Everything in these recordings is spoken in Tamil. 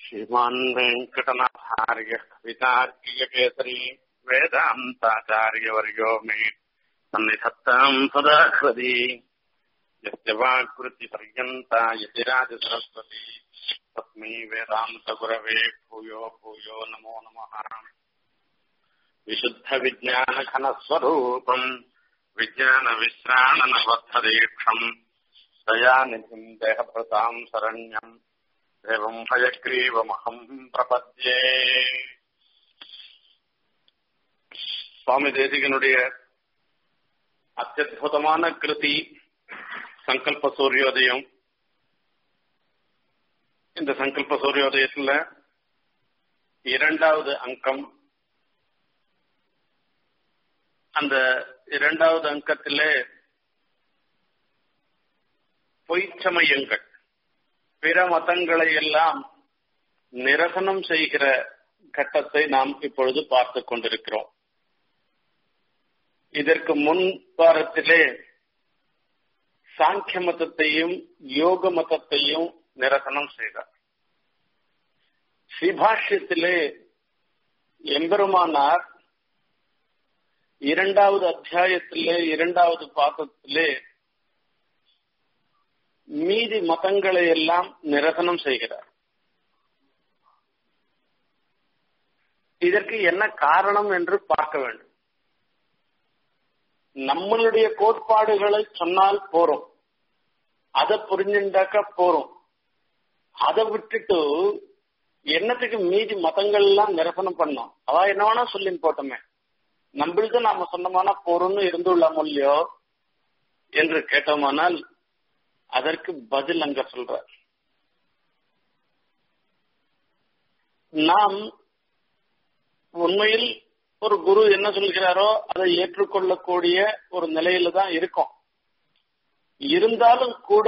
श्रीमान् वेङ्कटनाथार्यः कवितार्कियकेसरी वेदान्ताचार्यवर्यो मे सन्निधत्ताम् सदा हृदि यस्य वाक्कृतिपर्यन्ता यतिराजसरस्वती तस्मै वेदान्तगुरवे भूयो भूयो नमो नमः विशुद्धविज्ञानघनस्वरूपम् विज्ञानविश्राणनबद्धदीक्षम् दयानिधिम् देहभृताम् शरण्यम् एवम् हयग्रीवमहम् प्रपद्ये சுவாமி தேசிகனுடைய அத்தியுதமான கிருதி சங்கல்ப சூரியோதயம் இந்த சங்கல்ப சூரியோதயத்துல இரண்டாவது அங்கம் அந்த இரண்டாவது அங்கத்திலே பொய்ச்சமயங்கள் பிற மதங்களை எல்லாம் நிரசனம் செய்கிற கட்டத்தை நாம் இப்பொழுது பார்த்துக் கொண்டிருக்கிறோம் இதற்கு முன் வாரத்திலே சாங்கிய மதத்தையும் யோக மதத்தையும் நிரசனம் செய்தார் ஸ்ரீபாஷ்யத்திலே எம்பெருமானார் இரண்டாவது அத்தியாயத்திலே இரண்டாவது பாதத்திலே மீதி மதங்களை எல்லாம் நிரசனம் செய்கிறார் இதற்கு என்ன காரணம் என்று பார்க்க வேண்டும் நம்மளுடைய கோட்பாடுகளை சொன்னால் போறோம் அதை புரிஞ்சுட்டாக்க போறோம் அதை விட்டுட்டு என்னத்துக்கு மீதி மதங்கள் எல்லாம் நிரசனம் பண்ணோம் அவ என்ன வேணா சொல்லி போட்டோமே நம்மளுக்கு நாம சொன்னமான போறோம்னு இருந்துள்ளாமோ இல்லையோ என்று கேட்டோமானால் அதற்கு பதில் அங்க சொல்ற நாம் உண்மையில் ஒரு குரு என்ன சொல்கிறாரோ அதை ஏற்றுக்கொள்ளக்கூடிய ஒரு நிலையில தான் இருக்கோம் இருந்தாலும் கூட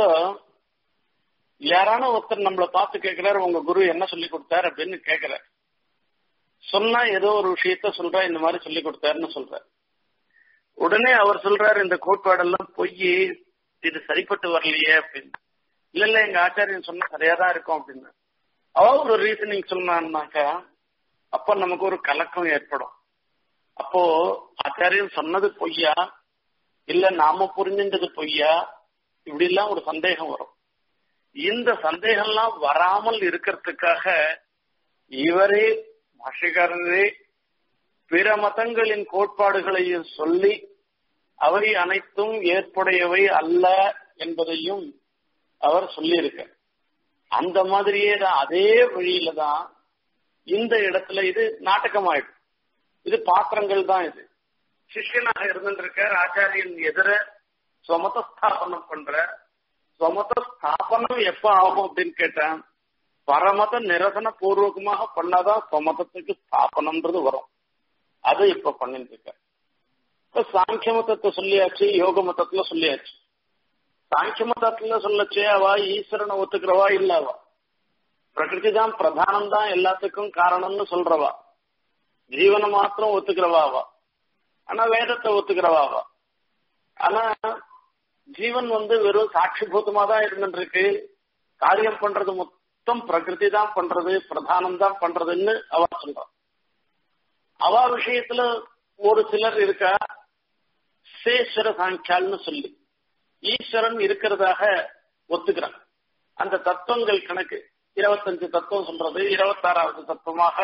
யாரான ஒருத்தர் நம்மளை பார்த்து கேட்கிறாரு உங்க குரு என்ன சொல்லி கொடுத்தாரு அப்படின்னு கேட்கிற சொன்னா ஏதோ ஒரு விஷயத்த சொல்ற இந்த மாதிரி சொல்லி கொடுத்தாருன்னு சொல்ற உடனே அவர் சொல்றாரு இந்த கோட்பாடெல்லாம் பொய் இது சரிப்பட்டு வரலையே அப்படின்னு இல்ல இல்ல எங்க ஆச்சாரியன் சொன்னா சரியா தான் இருக்கும் அப்படின்னு அவ ஒரு ரீசனிங் சொன்னான்னாக்கா அப்ப நமக்கு ஒரு கலக்கம் ஏற்படும் அப்போ ஆச்சாரியன் சொன்னது பொய்யா இல்ல நாம புரிஞ்சின்றது பொய்யா இப்படி எல்லாம் ஒரு சந்தேகம் வரும் இந்த சந்தேகம்லாம் வராமல் இருக்கிறதுக்காக இவரே பாஷிகாரரே பிற மதங்களின் கோட்பாடுகளையும் சொல்லி அவை அனைத்தும் ஏற்புடையவை அல்ல என்பதையும் அவர் சொல்லியிருக்க அந்த மாதிரியே தான் அதே வழியில தான் இந்த இடத்துல இது நாடகமாயிடும் இது பாத்திரங்கள் தான் இது சிஷ்யனாக இருந்துருக்கார் ஆச்சாரியன் எதிர சொமத ஸ்தாபனம் பண்ற சொமத ஸ்தாபனம் எப்ப ஆகும் அப்படின்னு கேட்டேன் பரமத நிரசன பூர்வகமாக பண்ணாதான் சொமதத்துக்கு ஸ்தாபனம்ன்றது வரும் அது இப்ப பண்ணிட்டு இருக்க இப்ப சாங்கிய மதத்தை சொல்லியாச்சு யோக மதத்துல சொல்லியாச்சு சாங்கிய மதத்துல சொல்லச்சே அவ ஈஸ்வரனை ஒத்துக்கிறவா இல்ல அவ பிரகிருதி தான் பிரதானம் தான் எல்லாத்துக்கும் காரணம்னு சொல்றவா ஜீவனை மாத்திரம் ஒத்துக்கிறவாவா ஆனா வேதத்தை ஒத்துக்கிறவாவா ஆனா ஜீவன் வந்து வெறும் சாட்சிபூதமா தான் இருந்துட்டு இருக்கு காரியம் பண்றது மொத்தம் பிரகிருதி தான் பண்றது பிரதானம் தான் பண்றதுன்னு அவ சொல்றான் அவ விஷயத்துல ஒரு சிலர் இருக்கா சேஸ்வர சாங்கியால்னு சொல்லி ஈஸ்வரன் இருக்கிறதாக ஒத்துக்கிறான் அந்த தத்துவங்கள் கணக்கு இருபத்தஞ்சு தத்துவம் சொல்றது இருபத்தாறாவது தத்துவமாக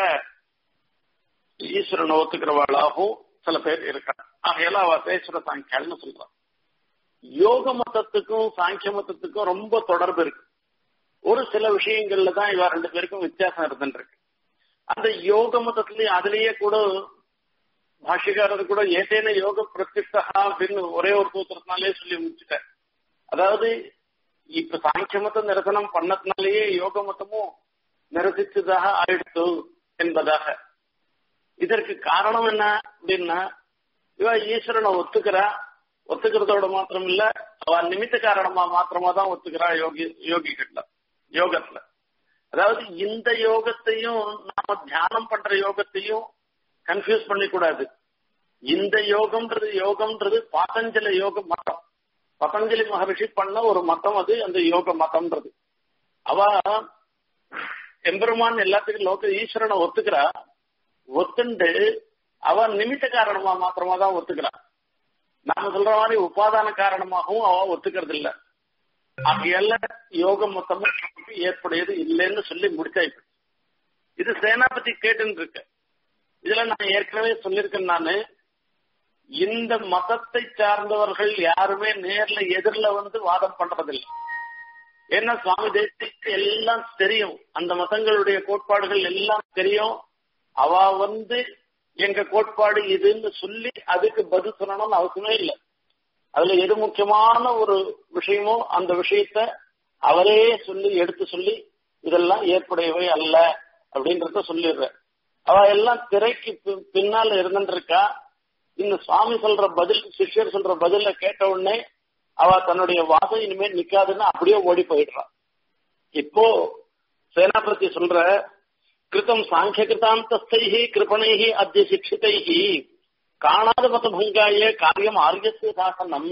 ஈஸ்வரனை ஒத்துக்கிறவாளாகவும் சில பேர் இருக்காங்க ஆகையால அவ சேஸ்வர சாங்கியால்னு சொல்றான் யோக மதத்துக்கும் சாங்கிய மதத்துக்கும் ரொம்ப தொடர்பு இருக்கு ஒரு சில விஷயங்கள்ல தான் இவ ரெண்டு பேருக்கும் வித்தியாசம் இருந்துருக்கு அந்த யோக மதத்திலயும் அதுலயே கூட பாஷிகாரர் கூட ஏதேன யோக பிரதிஷ்டா அப்படின்னு ஒரே ஒரு சூத்திரத்தினாலே சொல்லி முடிச்சுட்டார் அதாவது இப்ப சாங்கிய மதம் நிரசனம் பண்ணதுனாலேயே யோக மதமும் நிரசிச்சதாக ஆயிடுத்து என்பதாக இதற்கு காரணம் என்ன அப்படின்னா இவ ஈஸ்வரனை ஒத்துக்கிறா ஒத்துக்கிறதோட மாத்திரம் இல்ல அவ நிமித்த காரணமா மாத்திரமா தான் ஒத்துக்கிறா யோகி யோகிகள்ல யோகத்துல அதாவது இந்த யோகத்தையும் நாம தியானம் பண்ற யோகத்தையும் கன்ஃபியூஸ் பண்ணிக்கூடாது இந்த யோகம்ன்றது யோகம்ன்றது பாதஞ்சல யோக மதம் பதஞ்சலி மகரிஷி பண்ண ஒரு மதம் அது அந்த யோக மதம்ன்றது அவ எம்பெருமான் எல்லாத்துக்கும் லோக ஈஸ்வரனை ஒத்துக்கிறா ஒத்துண்டு அவ நிமித்த காரணமா மாத்திரமா தான் ஒத்துக்கிறா நாம சொல்ற மாதிரி உபாதான காரணமாகவும் அவ ஒத்துக்கிறது இல்ல ஆகையால யோகம் மொத்தமும் ஏற்புடையது இல்லைன்னு சொல்லி முடிச்சாயிப்பு இது சேனாபதி கேட்டுன்னு இருக்கு இதுல நான் ஏற்கனவே சொல்லியிருக்கேன் நானு இந்த மதத்தை சார்ந்தவர்கள் யாருமே நேர்ல எதிரில வந்து வாதம் பண்றதில்லை ஏன்னா சுவாமி தேசிக்கு எல்லாம் தெரியும் அந்த மதங்களுடைய கோட்பாடுகள் எல்லாம் தெரியும் அவ வந்து எங்க கோட்பாடு இதுன்னு சொல்லி அதுக்கு பதில் சொல்லணும்னு அவசியமே இல்லை அதுல எது முக்கியமான ஒரு விஷயமோ அந்த விஷயத்த அவரே சொல்லி எடுத்து சொல்லி இதெல்லாம் ஏற்புடையவை அல்ல அப்படின்றத சொல்லிடுற அவ எல்லாம் திரைக்கு பின்னால இருந்துருக்கா இந்த சுவாமி சொல்ற பதில் சிஷ்யர் சொல்ற பதில கேட்ட உடனே அவ தன்னுடைய வாதம் இனிமேல் நிக்காதுன்னு அப்படியே ஓடி போயிடுறான் இப்போ சேனாபதி சொல்ற கிருத்தம் சாங்கிய கிருதாந்தஸ்தைஹி கிருபணைஹி அத்திய சிக்ஷிதைஹி காணாத மதபங்காய காரியம் ஆரியசிய சாசனம்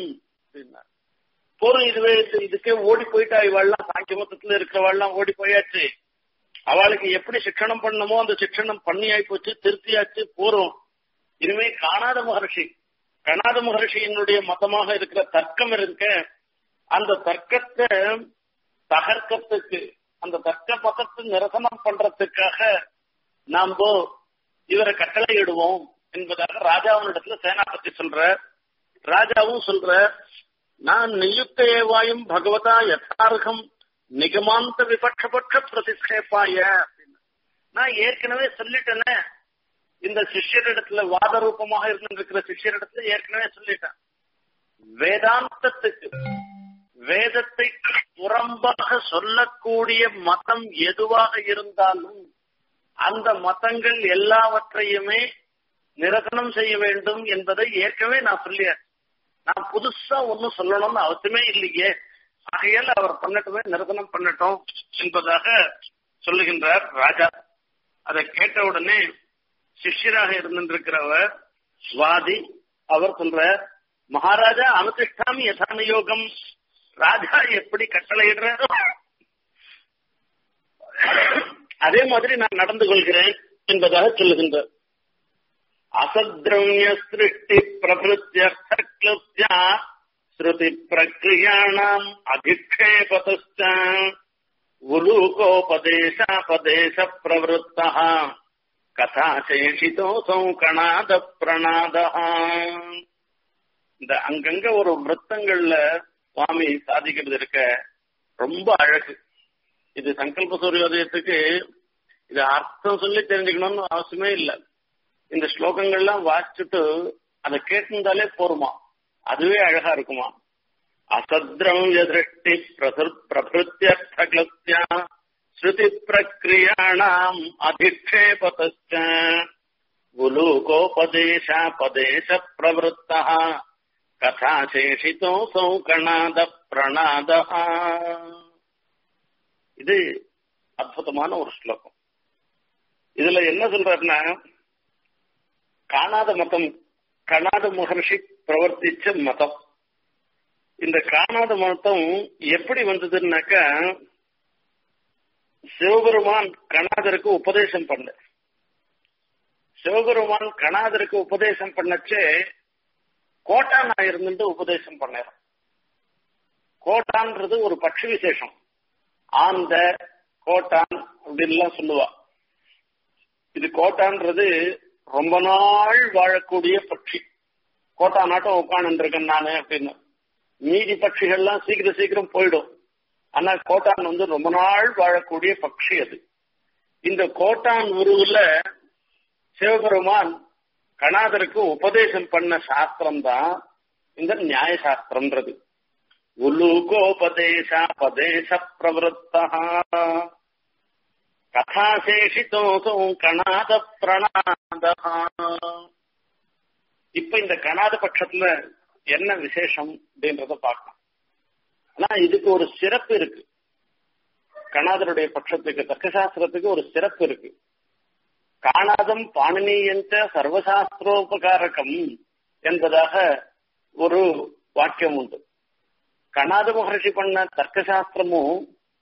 போறோம் இதுவே இதுக்கே ஓடி போயிட்டா இவாள்லாம் சாங்கிய மதத்துல இருக்கிறவாள்லாம் ஓடி போயாச்சு அவளுக்கு எப்படி சிக்ஷணம் பண்ணணுமோ அந்த சிக்ஷணம் பண்ணி ஆயிப்போச்சு திருப்தியாச்சு போறோம் இனிமே காணாத மகர்ஷி கணாத மகர்ஷியினுடைய மதமாக இருக்கிற தர்க்கம் இருக்க அந்த தர்க்கத்தை தகர்க்கத்துக்கு அந்த தர்க்க மதத்தை நிரசனம் பண்றதுக்காக நாம் இவரை கட்டளையிடுவோம் என்பதாக ராஜாவினிடத்துல சேனாபதி சொல்ற ராஜாவும் சொல்ற நான் நியுக்த ஏவாயும் பகவதா யதார்கம் நிகமாந்த விபட்சபட்ச பிரதிஷ்டேப்பாய நான் ஏற்கனவே சொல்லிட்டேனே இந்த சிஷ்யரிடத்துல வாத ரூபமாக இருந்திருக்கிற சிஷ்யரிடத்துல ஏற்கனவே சொல்லிட்டேன் வேதாந்தத்துக்கு வேதத்தை புறம்பாக சொல்லக்கூடிய மதம் எதுவாக இருந்தாலும் அந்த மதங்கள் எல்லாவற்றையுமே நிரசனம் செய்ய வேண்டும் என்பதை ஏற்கனவே நான் சொல்லியாச்சு நான் புதுசா ஒன்னும் சொல்லணும்னு அவசியமே இல்லையே ஆகையால் அவர் பண்ணட்டுமே நிரசனம் பண்ணட்டும் என்பதாக சொல்லுகின்றார் ராஜா அதை கேட்ட உடனே சிஷ்யராக இருந்திருக்கிறவர் வாதி அவர் சொல்ற மகாராஜா அனுதிஷ்டாமி யதான யோகம் ராஜா எப்படி கட்டளையிடுறாரோ அதே மாதிரி நான் நடந்து கொள்கிறேன் என்பதாக சொல்லுகின்றார் அசத்ரம்ய சிருஷ்டி பிரபுத்தியா ஸ்ருதி பிரக்ரியாணாம் அதிக்ஷேபதச்ச உலூகோபதேசாபதேச பிரவருத்தா கதாசேஷிதோசௌ கணாத பிரணாதா இந்த அங்கங்க ஒரு விருத்தங்கள்ல சுவாமி சாதிக்கிறது இருக்க ரொம்ப அழகு இது சங்கல்ப சூரியோதயத்துக்கு இது அர்த்தம் சொல்லி தெரிஞ்சுக்கணும்னு அவசியமே இல்லை இந்த ஸ்லோகங்கள்லாம் வாசிச்சுட்டு அதை கேட்டிருந்தாலே போருமா அதுவே அழகா இருக்குமா அசத்ரவ்ய திருஷ்டி பிரபுத்தியா ஸ்ருதி பிரக்ரியாணாம் அதிக்ஷேபதச்ச குலூகோபதேசாபதேச பிரவருத்தா கதாசேஷிதோசௌ கணாத பிரணாத இது அற்புதமான ஒரு ஸ்லோகம் இதுல என்ன சொல்றாருன்னா காணாத மதம் கணாத மகர்ஷி பிரவர்த்திச்ச மதம் இந்த காணாத மதம் எப்படி வந்ததுன்னாக்கா சிவபெருமான் கணாதருக்கு உபதேசம் பண்ண சிவபெருமான் கணாதருக்கு உபதேசம் பண்ணச்சே கோட்டான் இருந்துட்டு உபதேசம் பண்ணார் கோட்டான்றது ஒரு பட்சி விசேஷம் ஆந்த கோட்டான் அப்படின்லாம் சொல்லுவா இது கோட்டான்றது ரொம்ப நாள் வாழக்கூடிய பட்சி கோட்டா நாட்டம் உட்காந்துருக்கேன் நானு அப்படின்னு மீதி பட்சிகள்லாம் சீக்கிரம் சீக்கிரம் போயிடும் ஆனா கோட்டான் வந்து ரொம்ப நாள் வாழக்கூடிய பட்சி அது இந்த கோட்டான் உருவுல சிவபெருமான் கணாதருக்கு உபதேசம் பண்ண சாஸ்திரம் தான் இந்த நியாய சாஸ்திரம்ன்றது உலூகோபதேசாபதேச பிரவருத்தா கதாசேஷிதோசோ கணாத பிரணாத இப்ப இந்த கணாத பட்சத்துல என்ன விசேஷம் அப்படின்றத பார்க்கலாம் ஆனா இதுக்கு ஒரு சிறப்பு இருக்கு கணாதருடைய பட்சத்துக்கு தர்க்கசாஸ்திரத்துக்கு ஒரு சிறப்பு இருக்கு காணாதம் பாணினியஞ்ச சர்வசாஸ்திரோபகாரகம் என்பதாக ஒரு வாக்கியம் உண்டு கணாத மகர்ஷி பண்ண தர்க்கசாஸ்திரமும்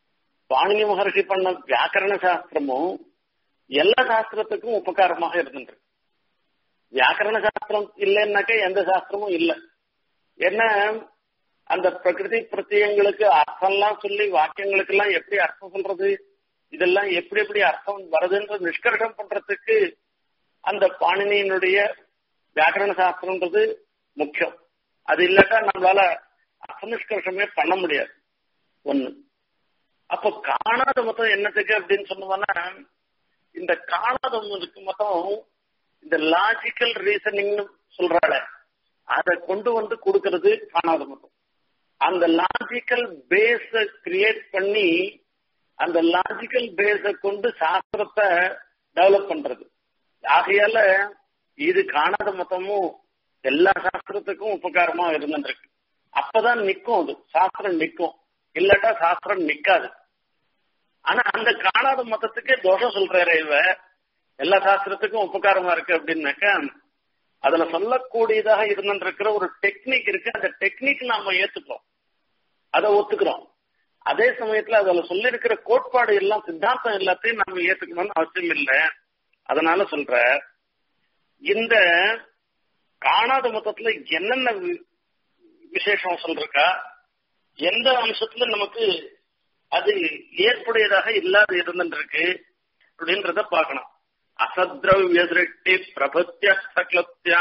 பாணினி மகர்ஷி பண்ண வியாக்கரண சாஸ்திரமும் எல்லா சாஸ்திரத்துக்கும் உபகாரமாக இருந்துருக்கு வியாக்கரண சாஸ்திரம் இல்லைன்னாக்க எந்த சாஸ்திரமும் இல்லை என்ன அந்த பிரகிருதி பிரத்யங்களுக்கு அர்த்தம்லாம் சொல்லி வாக்கியங்களுக்கு எல்லாம் எப்படி அர்த்தம் சொல்றது இதெல்லாம் எப்படி எப்படி அர்த்தம் வருதுன்ற நிஷ்கர்ஷம் பண்றதுக்கு அந்த பாணினியினுடைய வியாக்கரண சாஸ்திரம்ன்றது முக்கியம் அது இல்லாட்டா நம்மளால அர்த்த நிஷ்கர்ஷமே பண்ண முடியாது ஒண்ணு அப்ப காணாத மொத்தம் என்னத்துக்கு அப்படின்னு சொன்னோம்னா இந்த காணாத மொத்தம் இந்த லாஜிக்கல் ரீசனிங்னு சொல்றாள அதை கொண்டு வந்து கொடுக்கறது காணாத மொத்தம் அந்த லாஜிக்கல் பேஸ கிரியேட் பண்ணி அந்த லாஜிக்கல் பேஸ கொண்டு சாஸ்திரத்தை டெவலப் பண்றது ஆகையால இது காணாத மொத்தமும் எல்லா சாஸ்திரத்துக்கும் உபகாரமா இருந்துருக்கு அப்பதான் நிக்கும் அது சாஸ்திரம் நிக்கும் இல்லாட்டா சாஸ்திரம் நிக்காது ஆனா அந்த காணாத மொத்தத்துக்கே தோஷம் சொல்றாரு இவ எல்லா சாஸ்திரத்துக்கும் உபகாரமா இருக்கு அப்படின்னாக்கா அதுல சொல்லக்கூடியதாக இருந்துருக்கிற ஒரு டெக்னிக் இருக்கு அந்த டெக்னிக் நாம ஏத்துக்கிறோம் அதை ஒத்துக்கிறோம் அதே சமயத்துல அதுல சொல்லியிருக்கிற கோட்பாடு எல்லாம் சித்தாந்தம் எல்லாத்தையும் நம்ம ஏத்துக்கணும்னு அவசியம் இல்லை அதனால சொல்ற இந்த காணாத மொத்தத்துல என்னென்ன விசேஷம் சொல்றக்கா எந்த அம்சத்துல நமக்கு அது ஏற்புடையதாக இல்லாத இருந்துருக்கு அப்படின்றத பார்க்கணும் அசத்ரவிய சிருஷ்டி பிரபுத்தியர்த்த கிளப்தியா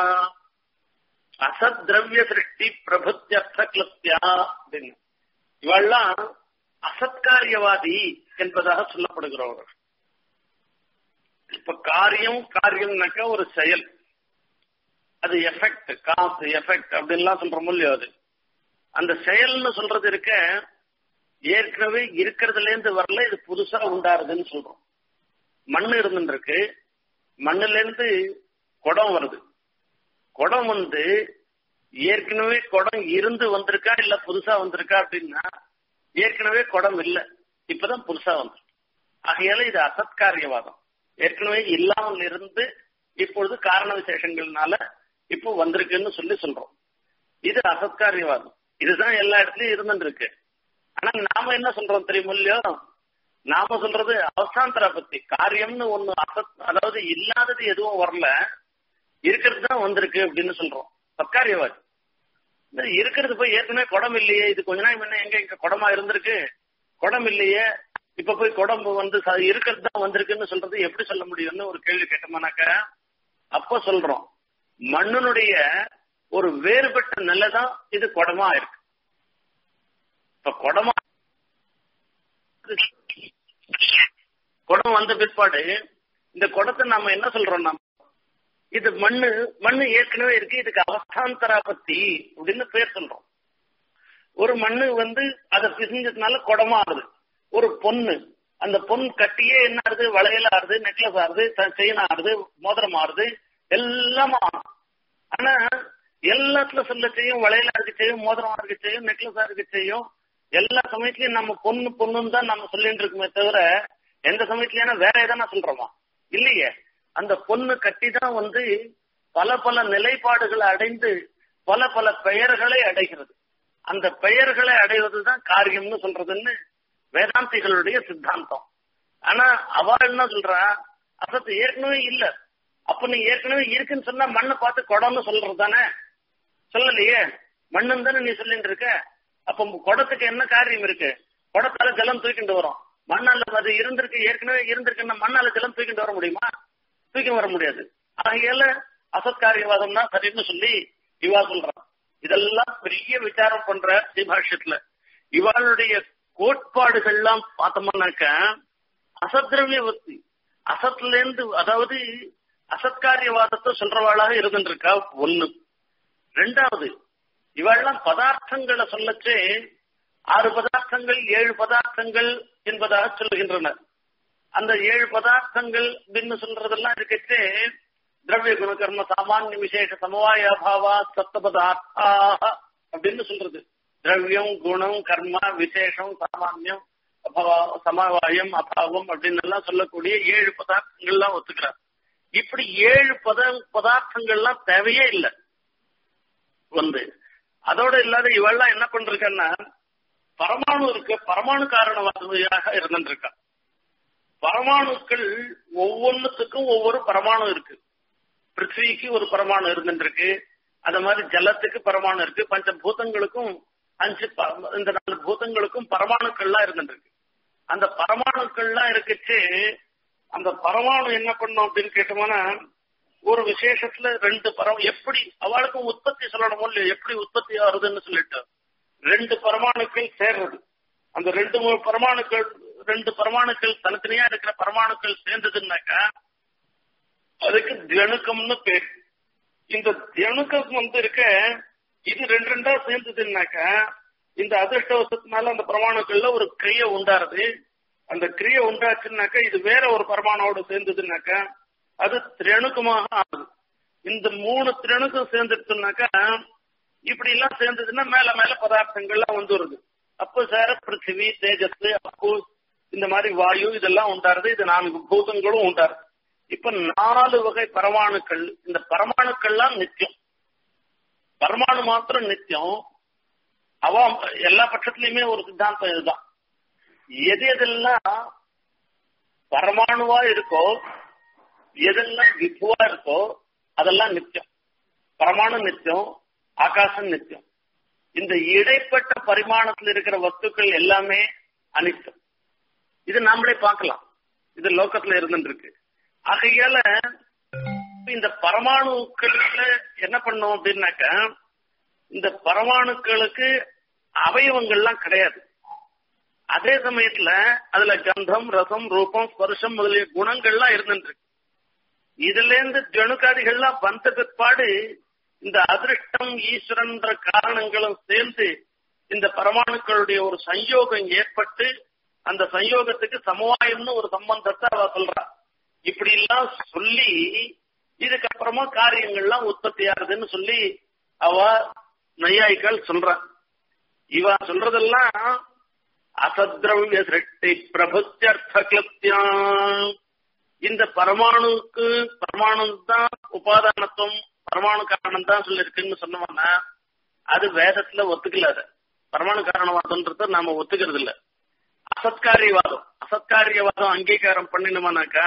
அசத்ரவிய சிருஷ்டி பிரபுத்தியர்த்த கிளப்தியா அப்படின்னு இவெல்லாம் அசத்காரியவாதி என்பதாக சொல்லப்படுகிறவர்கள் இப்ப காரியம் காரியம்னாக்க ஒரு செயல் அது எஃபெக்ட் காசு எஃபெக்ட் அப்படின்லாம் சொல்றோம் இல்லையோ அது அந்த செயல்னு சொல்றது இருக்க ஏற்கனவே இருக்கிறதுல இருந்து வரல இது புதுசா உண்டாருதுன்னு சொல்றோம் மண் இருந்துருக்கு மண்ணுல இருந்து குடம் வருது குடம் வந்து ஏற்கனவே குடம் இருந்து வந்திருக்கா இல்ல புதுசா வந்திருக்கா அப்படின்னா ஏற்கனவே குடம் இல்ல இப்பதான் புதுசா வந்து ஆகையால இது அசத்காரியவாதம் ஏற்கனவே இல்லாமல் இருந்து இப்பொழுது காரண விசேஷங்கள்னால இப்போ வந்திருக்குன்னு சொல்லி சொல்றோம் இது அசத்காரியவாதம் இதுதான் எல்லா இடத்துலயும் இருந்துட்டு இருக்கு ஆனா நாம என்ன சொல்றோம் தெரியுமோ இல்லையோ நாம சொல்றது அவசாந்தரா பத்தி காரியம்னு ஒண்ணு அசத் அதாவது இல்லாதது எதுவும் வரல இருக்கிறது தான் வந்திருக்கு அப்படின்னு சொல்றோம் சத்காரியவாதி இருக்கிறது போய் ஏற்கனவே குடம் இல்லையே இது கொஞ்ச நாள் முன்ன எங்க இங்க குடமா இருந்திருக்கு குடம் இல்லையே இப்ப போய் குடம்பு வந்து இருக்கிறது தான் வந்திருக்குன்னு சொல்றது எப்படி சொல்ல முடியும்னு ஒரு கேள்வி கேட்டோம்னாக்க அப்ப சொல்றோம் மண்ணினுடைய ஒரு வேறுபட்ட நிலை தான் இது குடமா இருக்கு இப்ப குடமா குடம் வந்த பிற்பாடு இந்த குடத்தை நம்ம என்ன சொல்றோம் நம்ம இது மண்ணு மண்ணு ஏற்கனவே இருக்கு இதுக்கு அவஸ்தாந்தரா பத்தி அப்படின்னு பேர் சொல்றோம் ஒரு மண்ணு வந்து அதை பிசிஞ்சதுனால குடமா ஆறுது ஒரு பொண்ணு அந்த பொன் கட்டியே என்ன ஆறுது வளையல் ஆறுது நெக்லஸ் ஆறுது செயின் ஆறுது மோதிரம் ஆறுது எல்லாம் ஆறும் ஆனா எல்லாத்துல சொல்ல செய்யும் வளையலா இருக்கு செய்யும் மோதிரமா இருக்கு செய்யும் நெக்லஸா இருக்கு செய்யும் எல்லா சமயத்திலயும் நம்ம பொண்ணு பொண்ணுன்னு தான் நம்ம சொல்லிட்டு இருக்குமே தவிர எந்த சமயத்துலயான வேற எதனா சொல்றோமா இல்லையே அந்த பொண்ணு கட்டி தான் வந்து பல பல நிலைப்பாடுகளை அடைந்து பல பல பெயர்களை அடைகிறது அந்த பெயர்களை அடைவதுதான் காரியம்னு சொல்றதுன்னு வேதாந்திகளுடைய சித்தாந்தம் ஆனா அவ என்ன சொல்றா அசத்து ஏற்கனவே இல்ல அப்ப நீ ஏற்கனவே இருக்குன்னு சொன்னா மண்ணை பார்த்து குடம்னு சொல்றது தானே சொல்லலையே மண்ணுன்னு தானே நீ சொல்லிட்டு இருக்க அப்ப குடத்துக்கு என்ன காரியம் இருக்கு குடத்தால ஜலம் தூக்கிட்டு வரும் மண்ணால அது இருந்திருக்கு ஏற்கனவே இருந்திருக்குன்னா மண்ணால ஜலம் தூக்கிட்டு வர முடியுமா தூக்கி வர முடியாது ஆகையால அசத்காரியவாதம் தான் சரின்னு சொல்லி இவா சொல்றான் இதெல்லாம் பெரிய விசாரம் பண்ற ஸ்ரீபாஷ்யத்துல இவாளுடைய கோட்பாடுகள்லாம் பார்த்தோம்னாக்க அசத்ரவிய வத்தி அசத்துல இருந்து அதாவது அசத்காரியவாதத்தை சொல்றவாளாக இருந்துருக்கா ஒண்ணு ரெண்டாவது இவெல்லாம் பதார்த்தங்களை சொல்லச்சே ஆறு பதார்த்தங்கள் ஏழு பதார்த்தங்கள் என்பதாக சொல்லுகின்றனர் அந்த ஏழு பதார்த்தங்கள் அப்படின்னு சொல்றதெல்லாம் இருக்கச்சே திரவிய குணகர்ம சாமானிய விசேஷ சமவாய அபாவா சப்த பதார்த்தா அப்படின்னு சொல்றது திரவியம் குணம் கர்ம விசேஷம் சாமானியம் சமவாயம் அபாவம் அப்படின்னு எல்லாம் சொல்லக்கூடிய ஏழு பதார்த்தங்கள்லாம் ஒத்துக்கிறார் இப்படி ஏழு பத பதார்த்தங்கள்லாம் தேவையே இல்லை வந்து அதோட இல்லாத இவெல்லாம் என்ன பண்றாங்கன்னா பரமாணு இருக்க பரமாணு காரணவாதியாக இருந்துருக்கா பரமாணுக்கள் ஒவ்வொன்றுத்துக்கும் ஒவ்வொரு பரமாணு இருக்கு பிருத்விக்கு ஒரு பரமாணு இருந்துருக்கு அது மாதிரி ஜலத்துக்கு பரமாணு இருக்கு பஞ்ச பூதங்களுக்கும் அஞ்சு இந்த நாலு பூதங்களுக்கும் பரமாணுக்கள்லாம் இருந்துருக்கு அந்த பரமாணுக்கள்லாம் இருக்குச்சு அந்த பரமாணு என்ன பண்ணும் அப்படின்னு கேட்டோம்னா ஒரு விசேஷத்துல ரெண்டு பரம் எப்படி அவளுக்கும் உற்பத்தி சொல்லணுமோ இல்லையோ எப்படி உற்பத்தி ஆகுதுன்னு சொல்லிட்டு ரெண்டு பரமாணுக்கள் சேர்றது அந்த ரெண்டு மூணு பரமாணுக்கள் ரெண்டு பரமாணுக்கள் தனித்தனியா இருக்கிற பரமாணுக்கள் சேர்ந்ததுன்னாக்கா அதுக்கு தியணுக்கம்னு பேர் இந்த தியணுக்கம் வந்து இருக்க இது ரெண்டு ரெண்டா சேர்ந்ததுன்னாக்கா இந்த அதிர்ஷ்டவசத்தினால அந்த பரமாணுக்கள்ல ஒரு கிரியை உண்டாருது அந்த கிரியை உண்டாச்சுன்னாக்கா இது வேற ஒரு பரமாணோடு சேர்ந்ததுன்னாக்கா அது திரணுக்கமாக ஆகுது இந்த மூணு திரணுக்கம் சேர்ந்துருச்சுனாக்கா இப்படி எல்லாம் சேர்ந்ததுன்னா மேல மேல பதார்த்தங்கள்லாம் வந்துருது அப்ப சார பிருத்திவி தேஜஸ் அப்பு இந்த மாதிரி வாயு இதெல்லாம் உண்டாருது இது நான்கு பூதங்களும் உண்டாருது இப்ப நாலு வகை பரமாணுக்கள் இந்த பரமாணுக்கள்லாம் நித்தியம் பரமாணு மாத்திரம் நித்தியம் அவ எல்லா பட்சத்திலயுமே ஒரு சித்தாந்தம் இதுதான் எது எதெல்லாம் பரமாணுவா இருக்கோ எதெல்லாம் விபுவா இருக்கோ அதெல்லாம் நித்தியம் பரமாணு நித்தியம் ஆகாசம் நித்தியம் இந்த இடைப்பட்ட பரிமாணத்தில் இருக்கிற வஸ்துக்கள் எல்லாமே அனித்தம் இது நாமளே பார்க்கலாம் இது லோக்கத்துல இருந்துருக்கு ஆகையால இந்த பரமாணுக்களுக்கு என்ன பண்ணோம் அப்படின்னாக்க இந்த பரமாணுக்களுக்கு அவயவங்கள்லாம் கிடையாது அதே சமயத்துல அதுல கந்தம் ரசம் ரூபம் ஸ்பர்ஷம் முதலிய குணங்கள்லாம் இருந்துருக்கு இதுல இருந்து ஜணுக்காதிகள்லாம் வந்த பிற்பாடு இந்த அதிருஷ்டம் ஈஸ்வரன்ற காரணங்களும் சேர்ந்து இந்த பரமாணுக்களுடைய ஒரு சஞ்சோகம் ஏற்பட்டு அந்த சயோகத்துக்கு சமவாயம்னு ஒரு சம்பந்தத்தை அவ சொல்றா இப்படி எல்லாம் சொல்லி இதுக்கப்புறமா காரியங்கள்லாம் உற்பத்தி ஆகுதுன்னு சொல்லி அவ நையாய்கள் சொல்றான் இவ சொல்றதெல்லாம் அசத்ரவிய சிருஷ்டி பிரபுத்தியர்த்த கிளப்தியான் இந்த பரமாணுக்கு பரமாணு தான் உபாதானத்துவம் பரமாணு காரணம் தான் சொல்லிருக்குன்னு சொன்னோம்னா அது வேதத்துல ஒத்துக்கல அது பரமாணு காரணவாதம்ன்றத நாம ஒத்துக்கிறது இல்ல அசத்காரியவாதம் அசத்காரியவாதம் அங்கீகாரம் பண்ணினோம்னாக்கா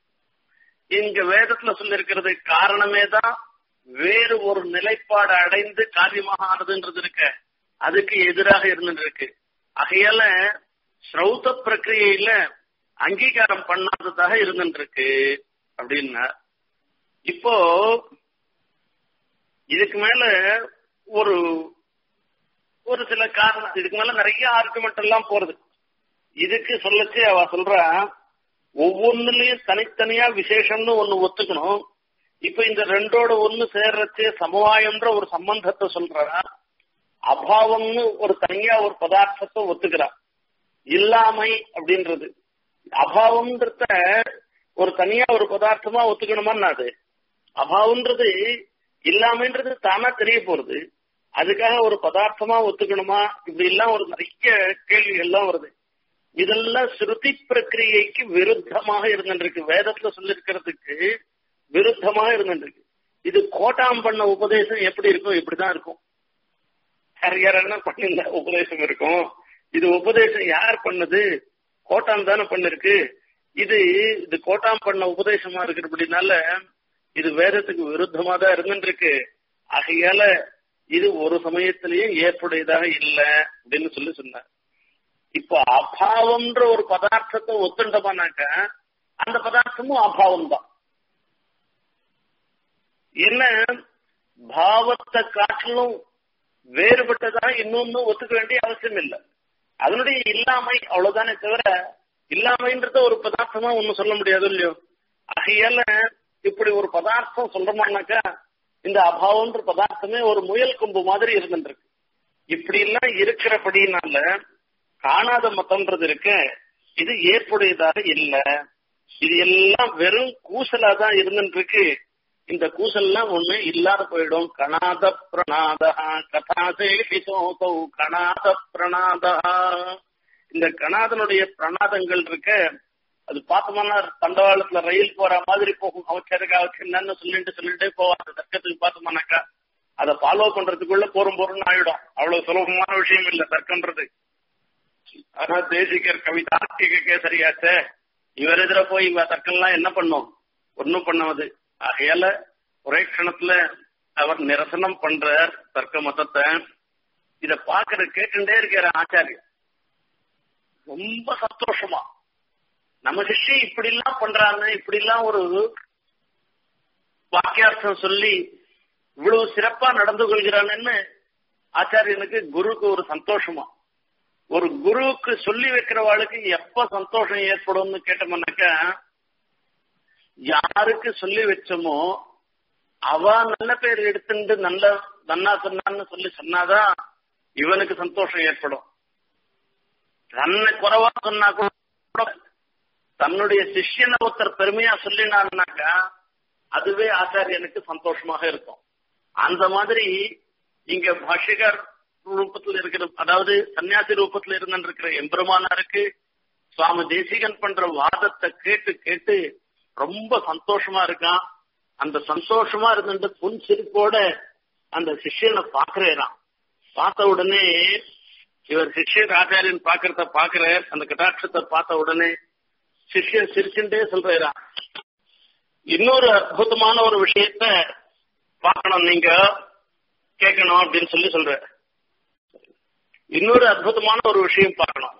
இங்க வேதத்துல சொல்லிருக்கிறது காரணமே தான் வேறு ஒரு நிலைப்பாடு அடைந்து காரியமாக ஆனதுன்றது இருக்க அதுக்கு எதிராக இருந்துட்டு இருக்கு ஆகையால ஸ்ரௌத பிரக்கிரியையில அங்கீகாரம் பண்ணாததாக இருந்துட்டு இருக்கு அப்படின்னா இப்போ இதுக்கு மேல ஒரு ஒரு சில காரணம் இதுக்கு மேல நிறைய ஆர்குமெண்ட் எல்லாம் போறது இதுக்கு சொல்லச்சு அவ சொல்றா ஒவ்வொன்னுலயும் தனித்தனியா விசேஷம்னு ஒண்ணு ஒத்துக்கணும் இப்ப இந்த ரெண்டோட ஒண்ணு சேர்றச்சு சமவாயம்ன்ற ஒரு சம்பந்தத்தை சொல்றா அபாவம்னு ஒரு தனியா ஒரு பதார்த்தத்தை ஒத்துக்கிறா இல்லாமை அப்படின்றது அபாவம்ன்றத ஒரு தனியா ஒரு பதார்த்தமா ஒத்துக்கணுமா அது அபாவம்ன்றது இல்லாமைன்றது தானா தெரிய போறது அதுக்காக ஒரு பதார்த்தமா ஒத்துக்கணுமா இப்படி எல்லாம் ஒரு நிறைய கேள்விகள் எல்லாம் வருது இதெல்லாம் ஸ்ருதி பிரக்கிரியைக்கு விருத்தமாக இருந்துருக்கு வேதத்துல சொல்லிருக்கிறதுக்கு விருத்தமாக இருந்துருக்கு இது கோட்டாம் பண்ண உபதேசம் எப்படி இருக்கும் இப்படிதான் இருக்கும் யார் பண்ணிருந்த உபதேசம் இருக்கும் இது உபதேசம் யார் பண்ணது கோட்டாம் தானே பண்ணிருக்கு இது இது கோட்டாம் பண்ண உபதேசமா இருக்கிறபடினால இது வேதத்துக்கு விருத்தமா தான் இருந்துருக்கு ஆகையால இது ஒரு சமயத்திலையும் ஏற்புடையதாக இல்லை அப்படின்னு சொல்லி சொன்னார் இப்போ அபாவம்ன்ற ஒரு பதார்த்தத்தை ஒத்துண்டோம்னாக்க அந்த பதார்த்தமும் அபாவம் தான் என்ன பாவத்தை காட்டிலும் வேறுபட்டதாக இன்னொன்னு ஒத்துக்க வேண்டிய அவசியம் இல்லை அதனுடைய இல்லாமை அவ்வளவுதானே தவிர இல்லாமைன்றத ஒரு பதார்த்தமா ஒண்ணு சொல்ல முடியாது இல்லையோ ஆகையால இப்படி ஒரு பதார்த்தம் சொல்றோம்னாக்கா இந்த அபாவம்ன்ற பதார்த்தமே ஒரு முயல் கொம்பு மாதிரி இருந்துருக்கு இப்படி எல்லாம் இருக்கிறபடினால காணாத மதம்ன்றது இருக்கு இது ஏற்புடையதாக இல்ல இது எல்லாம் வெறும் கூசலா தான் இருந்துட்டு இருக்கு இந்த கூசல்லாம் ஒண்ணு இல்லாத போயிடும் கணாத பிரணாதா கதாசேஷி சோதௌ கணாத பிரணாதா இந்த கணாதனுடைய பிரணாதங்கள் இருக்க அது பார்த்தோம்னா தண்டவாளத்துல ரயில் போற மாதிரி போகும் அவச்சருக்கு அவச்சு என்னன்னு சொல்லிட்டு சொல்லிட்டே போவான் அந்த தர்க்கத்துக்கு பார்த்தோம்னாக்கா அதை ஃபாலோ பண்றதுக்குள்ள போரும் போறோம்னு ஆயிடும் அவ்வளவு சுலபமான விஷயம் இல்ல தர்க்கன்றது ஆனா தேசிகர் கவிதார்த்திக கேசரியாச்சே இவர் எதிர போய் இவ தர்க்கம்லாம் என்ன பண்ணும் ஒன்னும் பண்ணாது ஆகையால ஒரே க்ஷணத்துல அவர் நிரசனம் பண்றார் தர்க்க மதத்தை இத பாக்குற கேட்டுட்டே இருக்கிற ஆச்சாரியர் ரொம்ப சந்தோஷமா நம்ம சிஷ்ய இப்படி எல்லாம் பண்றாங்க இப்படி எல்லாம் ஒரு வாக்கியார்த்தம் சொல்லி இவ்வளவு சிறப்பா நடந்து கொள்கிறான்னு ஆச்சாரியனுக்கு குருக்கு ஒரு சந்தோஷமா ஒரு குருவுக்கு சொல்லி வைக்கிறவாளுக்கு எப்ப சந்தோஷம் ஏற்படும்னு கேட்டோம்னாக்கா யாருக்கு சொல்லி வச்சோமோ அவ நல்ல பேர் எடுத்துட்டு நல்ல நன்னா சொன்னான்னு சொல்லி சொன்னாதான் இவனுக்கு சந்தோஷம் ஏற்படும் தன்னை குறைவா சொன்னா கூட தன்னுடைய சிஷ்யனை ஒருத்தர் பெருமையா சொல்லினான்னாக்கா அதுவே ஆச்சாரியனுக்கு சந்தோஷமாக இருக்கும் அந்த மாதிரி இங்க பாஷிகர் ரூபத்துல இருக்கிற அதாவது சன்னியாசி ரூபத்துல இருந்திருக்கிற எம்பெருமானாருக்கு சுவாமி தேசிகன் பண்ற வாதத்தை கேட்டு கேட்டு ரொம்ப சந்தோஷமா இருக்கான் அந்த சந்தோஷமா இருந்துட்டு புன் சிரிப்போட அந்த சிஷ்யனை பாக்குறான் பார்த்த உடனே இவர் சிஷ்யர் ஆச்சாரியன் பாக்குறத பாக்குற அந்த கட்டாட்சத்தை பார்த்த உடனே சிஷ்யன் சிரிச்சுட்டே சொல்றான் இன்னொரு அற்புதமான ஒரு விஷயத்த பார்க்கணும் நீங்க கேட்கணும் அப்படின்னு சொல்லி சொல்ற இன்னொரு அற்புதமான ஒரு விஷயம் பார்க்கணும்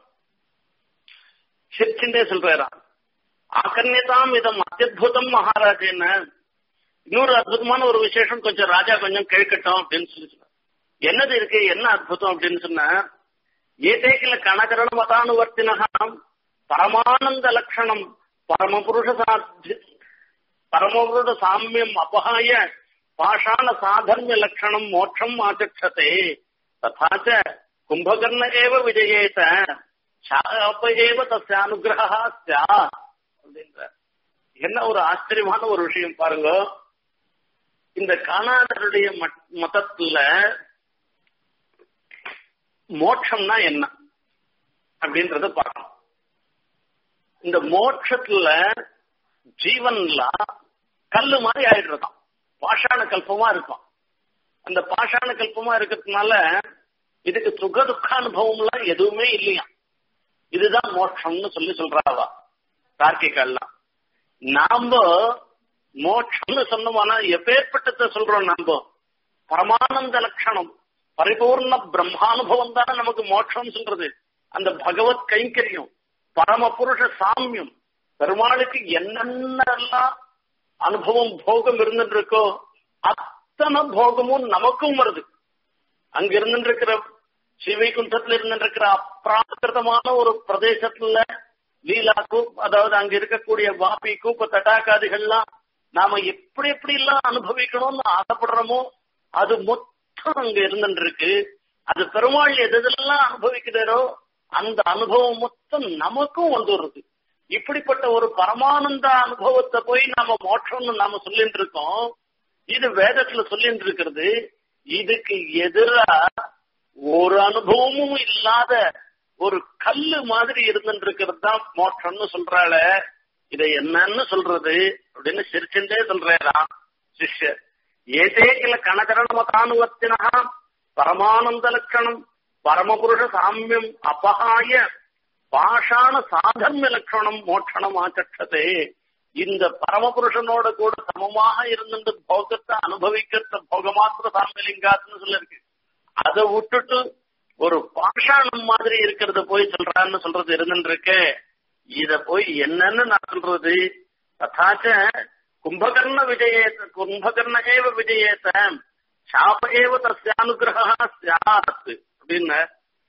சிரிச்சுட்டே சொல்றாராம் ஆக்கர்ணியதாம் இதம் அத்தியுதம் மகாராஜேன்னு இன்னொரு அற்புதமான ஒரு விசேஷம் கொஞ்சம் ராஜா கொஞ்சம் கேட்கட்டும் அப்படின்னு சொல்லி சொன்னார் என்னது இருக்கு என்ன அற்புதம் அப்படின்னு சொன்ன ஏதேக்கில கணகரண மதானுவர்த்தினகாம் பரமானந்த லட்சணம் பரமபுருஷ சாத்தி பரமபுருஷ சாமியம் அபகாய பாஷாண சாதர்மிய லட்சணம் மோட்சம் ஆச்சக்ஷதே ததாச்ச கும்பகர்ண ஏவ விஜயேத சாப ஏவ தஸ்ய அனுகிரகா ஸ்யாத் அப்படின்ற என்ன ஒரு ஆச்சரியமான ஒரு விஷயம் பாருங்க இந்த காணாதருடைய மதத்துல மோட்சம்னா என்ன அப்படின்றத பார்க்கணும் இந்த மோட்சத்துல ஜீவன்ல கல்லு மாதிரி ஆயிடுறதாம் பாஷாண கல்பமா இருக்கும் அந்த பாஷாண கல்பமா இருக்கிறதுனால இதுக்கு சுக துக்க அனுபவம்லாம் எதுவுமே இல்லையா இதுதான் மோட்சம்னு சொல்லி சொல்றாவா தார்க்கிகெல்லாம் நாம மோட்சம்னு சொன்னோம்னா எப்பேற்பட்டத சொல்றோம் நாம பரமானந்த லட்சணம் பரிபூர்ண பிரம்மானுபவம் தானே நமக்கு மோட்சம் சொல்றது அந்த பகவத் கைங்கரியம் பரமபுருஷ சாமியம் பெருமாளுக்கு என்னென்னலாம் அனுபவம் போகம் இருந்துட்டு இருக்கோ அத்தனை போகமும் நமக்கும் வருது அங்க இருந்துருக்கிற ஸ்ரீவைகுண்டத்துல இருந்துருக்கிற அப்பிராகிருதமான ஒரு பிரதேசத்துல லீலாக்கும் அதாவது அங்க இருக்கக்கூடிய வாபி கூப்ப தட்டாக்காதிகள்லாம் நாம எப்படி எப்படி எல்லாம் அனுபவிக்கணும்னு ஆசைப்படுறோமோ அது மொத்தம் அங்க இருந்துட்டு இருக்கு அது பெருமாள் எதெல்லாம் அனுபவிக்கிறாரோ அந்த அனுபவம் மொத்தம் நமக்கும் வந்துடுறது இப்படிப்பட்ட ஒரு பரமானந்த அனுபவத்தை போய் நாம மோட்சம்னு நாம சொல்லிட்டு இருக்கோம் இது வேதத்துல சொல்லிட்டு இருக்கிறது இதுக்கு எதிரா ஒரு அனுபவமும் இல்லாத ஒரு கல்லு மாதிரி இருந்துட்டு இருக்கிறது தான் மோட்சம்னு சொல்றாள இதை என்னன்னு சொல்றது அப்படின்னு சிரிச்சுட்டே சொல்றாராம் சிஷ்யர் ஏதே கிள கணகரண மதானுவத்தினா பரமானந்த லட்சணம் பரமபுருஷ சாமியம் அபகாய பாஷாண சாதர்மிய லட்சணம் மோட்சணம் ஆச்சட்டதே இந்த பரமபுருஷனோட கூட சமமாக இருந்துட்டு போகத்தை அனுபவிக்கிறத போகமாத்திர சாமியலிங்காத்துன்னு சொல்லிருக்கு அதை விட்டுட்டு ஒரு பாஷாணம் மாதிரி இருக்கிறத போய் சொல்றான்னு சொல்றது இருந்துருக்கு இத போய் என்னன்னு நான் சொல்றது ததாச்ச கும்பகர்ண விஜயேத கும்பகர்ண ஏவ விஜயேத சாப ஏவ தஸ்யானுகிரகா சியாத் அப்படின்னு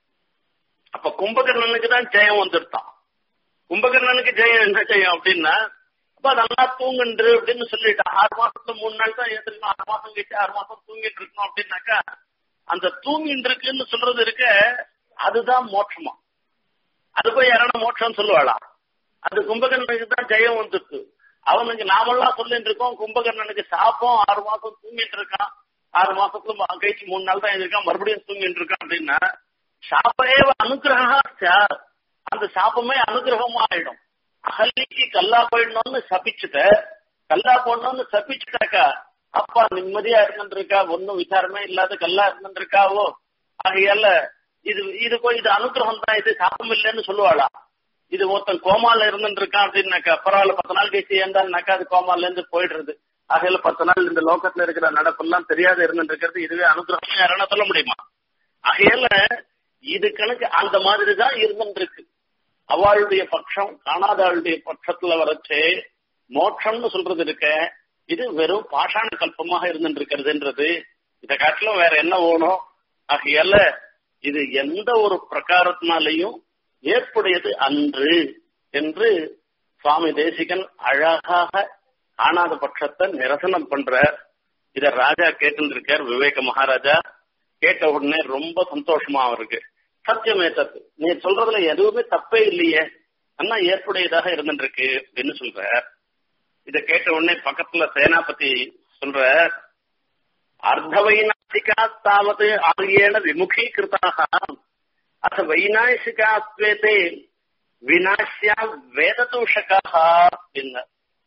அப்ப கும்பகர்ணனுக்கு தான் ஜெயம் வந்துருத்தான் கும்பகர்ணனுக்கு ஜெயம் என்ன ஜெயம் அப்படின்னா அப்ப நல்லா தூங்குன்று அப்படின்னு சொல்லிட்டான் ஆறு மாசத்துல மூணு நாள் தான் ஏத்துக்கணும் ஆறு மாசம் கழிச்சு ஆறு மாசம் தூங்கிட்டு இருக்கணும் அப்படின்னாக்கா அந்த தூங்கிட்டு இருக்குன்னு சொல்றது இருக்க அதுதான் மோட்சமா அது போய் யாரான மோட்சம் சொல்லுவாளா அது கும்பகர்ணனுக்கு தான் ஜெயம் வந்துருக்கு அவனுக்கு நாமெல்லாம் சொல்லிட்டு இருக்கோம் கும்பகர்ணனுக்கு சாப்பம் ஆறு மாசம் தூங்கிட்டு இருக்கான் ஆறு மாசத்துல கழிச்சு மூணு நாள் தான் இருக்கான் மறுபடியும் தூங்கிட்டு இருக்கான் அப்படின்னா சாப்பேவ அனுகிரகா அந்த சாப்பமே அனுகிரகமா ஆயிடும் அகலிக்கு கல்லா போயிடணும்னு சபிச்சுட்ட கல்லா போடணும்னு சபிச்சுட்டாக்கா அப்பா நிம்மதியா இருந்துருக்கா ஒன்னும் விசாரமே இல்லாத கல்லா இருந்துருக்காவோ ஆகையால இது இது போய் இது அனுகிரகம் தான் இது சாபம் இல்லைன்னு சொல்லுவாளா இது ஒருத்தன் கோமால இருந்துட்டு இருக்கான் அப்படின்னாக்கா பரவாயில்ல பத்து நாள் கழிச்சு ஏந்தாருனாக்கா அது கோமால இருந்து போயிடுறது ஆகையில பத்து நாள் இந்த லோகத்துல இருக்கிற நடப்பெல்லாம் தெரியாத இருந்துட்டு இருக்கிறது இதுவே அனுகிரகம் யாரான சொல்ல முடியுமா ஆகையால இது கணக்கு அந்த மாதிரி தான் இருந்துட்டு இருக்கு அவளுடைய பட்சம் காணாதாளுடைய பட்சத்துல வரச்சே மோட்சம்னு சொல்றது இருக்க இது வெறும் பாஷாண கல்பமாக இருந்துட்டு இருக்கிறதுன்றது இதை காட்டிலும் வேற என்ன வேணும் ஆகையால இது எந்த ஒரு பிரகாரத்தினாலையும் ஏற்புடையது அன்று என்று சுவாமி தேசிகன் அழகாக காணாத பட்சத்தை நிரசனம் பண்ற இத ராஜா கேட்டு இருக்கார் விவேக மகாராஜா கேட்ட உடனே ரொம்ப சந்தோஷமா அவருக்கு சத்தியமே தப்பு நீ சொல்றதுல எதுவுமே தப்பே இல்லையே அண்ணா ஏற்புடையதாக இருந்துட்டு இருக்கு அப்படின்னு சொல்ற இத கேட்ட உடனே பக்கத்துல சேனாபதி சொல்ற அர்த்த வைநாசிகா தாவது ஆகியன விமுகீகிருதாக அத வைநாசிகாத்வேதே வினாசியா வேததூஷகாக அப்படின்னு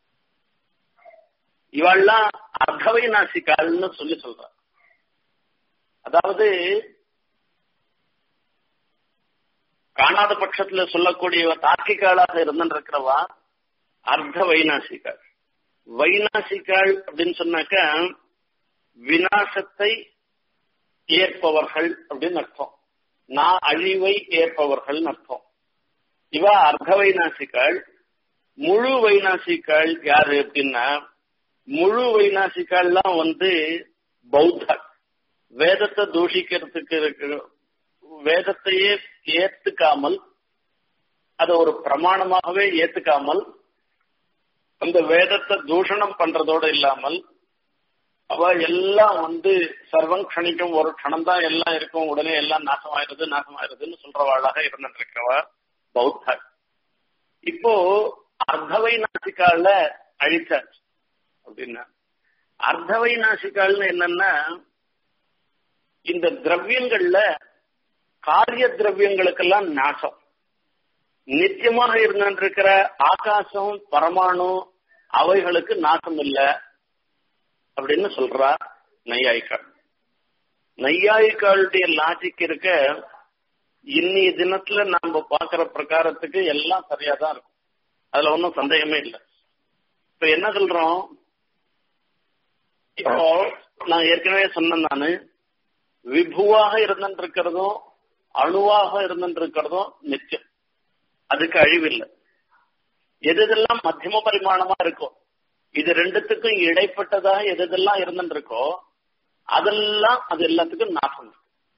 இவள்லாம் அர்த்த வைநாசிகால்னு சொல்லி சொல்ற அதாவது காணாத பட்சத்துல சொல்லக்கூடிய தார்க்கிகாளாக இருந்திருக்கிறவா அர்த்த வைநாசிகாள் வைநாசிகாள் அப்படின்னு சொன்னாக்க விநாசத்தை ஏற்பவர்கள் அப்படின்னு அர்த்தம் நான் அழிவை ஏற்பவர்கள் அர்த்தம் இவ அர்த்த வைநாசிகாள் முழு வைநாசிகாள் யாரு அப்படின்னா முழு வைநாசிகாள்லாம் வந்து பௌத்தர் வேதத்தை தூஷிக்கிறதுக்கு இருக்கிற வேதத்தையே ஏத்துக்காமல் அதை ஒரு பிரமாணமாகவே ஏத்துக்காமல் அந்த வேதத்தை தூஷணம் பண்றதோட இல்லாமல் அவ எல்லாம் வந்து சர்வம் க்ஷணிக்கும் ஒரு க்ஷணம் தான் எல்லாம் இருக்கும் உடனே எல்லாம் நாசமாயிருது நாசமாயிருதுன்னு சொல்றவாளாக இருந்துட்டு இருக்கிறவ பௌத்தர் இப்போ அர்த்தவை நாசிக்கால அழிச்சாச்சு அப்படின்னா அர்த்தவை நாசிக்கால்னு என்னன்னா இந்த திரவியங்கள்ல காரிய திரவியங்களுக்கெல்லாம் நாசம் நித்தியமாக இருந்திருக்கிற ஆகாசம் பரமாணு அவைகளுக்கு நாசம் இல்லை அப்படின்னு சொல்றா நையாயிக்காள் நையாயிக்காளுடைய லாஜிக் இருக்க இன்னைய தினத்துல நாம பாக்குற பிரகாரத்துக்கு எல்லாம் சரியா தான் இருக்கும் அதுல ஒன்றும் சந்தேகமே இல்லை இப்ப என்ன சொல்றோம் இப்போ நான் ஏற்கனவே சொன்னேன் நானு விபுவாக இருந்துட்டு இருக்கிறதும் அணுவாக இருந்துட்டு இருக்கிறதும் நிச்சயம் அதுக்கு அழிவில்லை எது எதெல்லாம் மத்தியம பரிமாணமா இருக்கும் இது ரெண்டுத்துக்கும் இடைப்பட்டதாக எது எதெல்லாம் இருந்துட்டு இருக்கோ அதெல்லாம் அது எல்லாத்துக்கும் நாசம்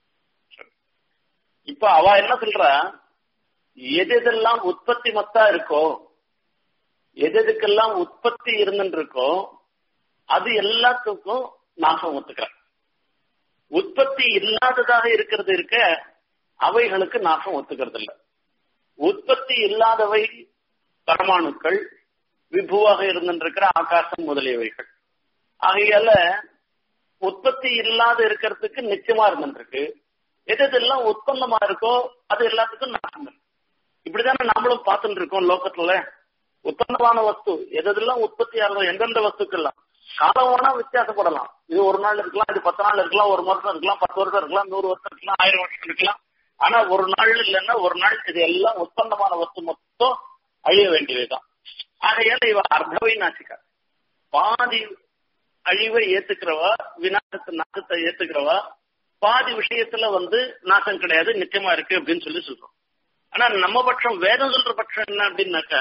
இப்ப அவ என்ன சொல்றா எது எதெல்லாம் உற்பத்தி மத்தா இருக்கோ எது எதுக்கெல்லாம் உற்பத்தி இருந்துட்டு இருக்கோ அது எல்லாத்துக்கும் நாசம் ஒத்துக்கிறார் உற்பத்தி இல்லாததாக இருக்கிறது இருக்க அவைகளுக்கு நாசம் ஒத்துக்கிறது இல்ல உற்பத்தி இல்லாதவை பரமாணுக்கள் விபுவாக இருந்திருக்கிற ஆகாசம் முதலியவைகள் ஆகையால உற்பத்தி இல்லாத இருக்கிறதுக்கு நிச்சயமா இருந்துருக்கு எது எதெல்லாம் உற்பத்தமா இருக்கோ அது எல்லாத்துக்கும் நாசம் இருக்கு இப்படிதானே நாமளும் பார்த்துட்டு இருக்கோம் லோகத்துல உற்பத்தமான வஸ்து எதெல்லாம் உற்பத்தி ஆகிறதோ எந்தெந்த வஸ்துக்கெல்லாம் காலம் வேணா வித்தியாசப்படலாம் இது ஒரு நாள் இருக்கலாம் இது பத்து நாள் இருக்கலாம் ஒரு வருஷம் இருக்கலாம் பத்து வருஷம் இருக்கலாம் நூறு வருஷம் இருக்கலாம் ஆயிரம் வருஷம் இருக்கலாம் ஆனா ஒரு நாள் இல்லைன்னா ஒரு நாள் இது எல்லாம் உற்பத்தமான வஸ்து மொத்தம் அழிய வேண்டியதுதான் ஆகையால இவ அர்த்தவை நாசிக்கா பாதி அழிவை ஏத்துக்கிறவா விநாசத்தை நாசத்தை ஏத்துக்கிறவா பாதி விஷயத்துல வந்து நாசம் கிடையாது நிச்சயமா இருக்கு அப்படின்னு சொல்லி சொல்றோம் ஆனா நம்ம பட்சம் வேதம் சொல்ற பட்சம் என்ன அப்படின்னாக்கா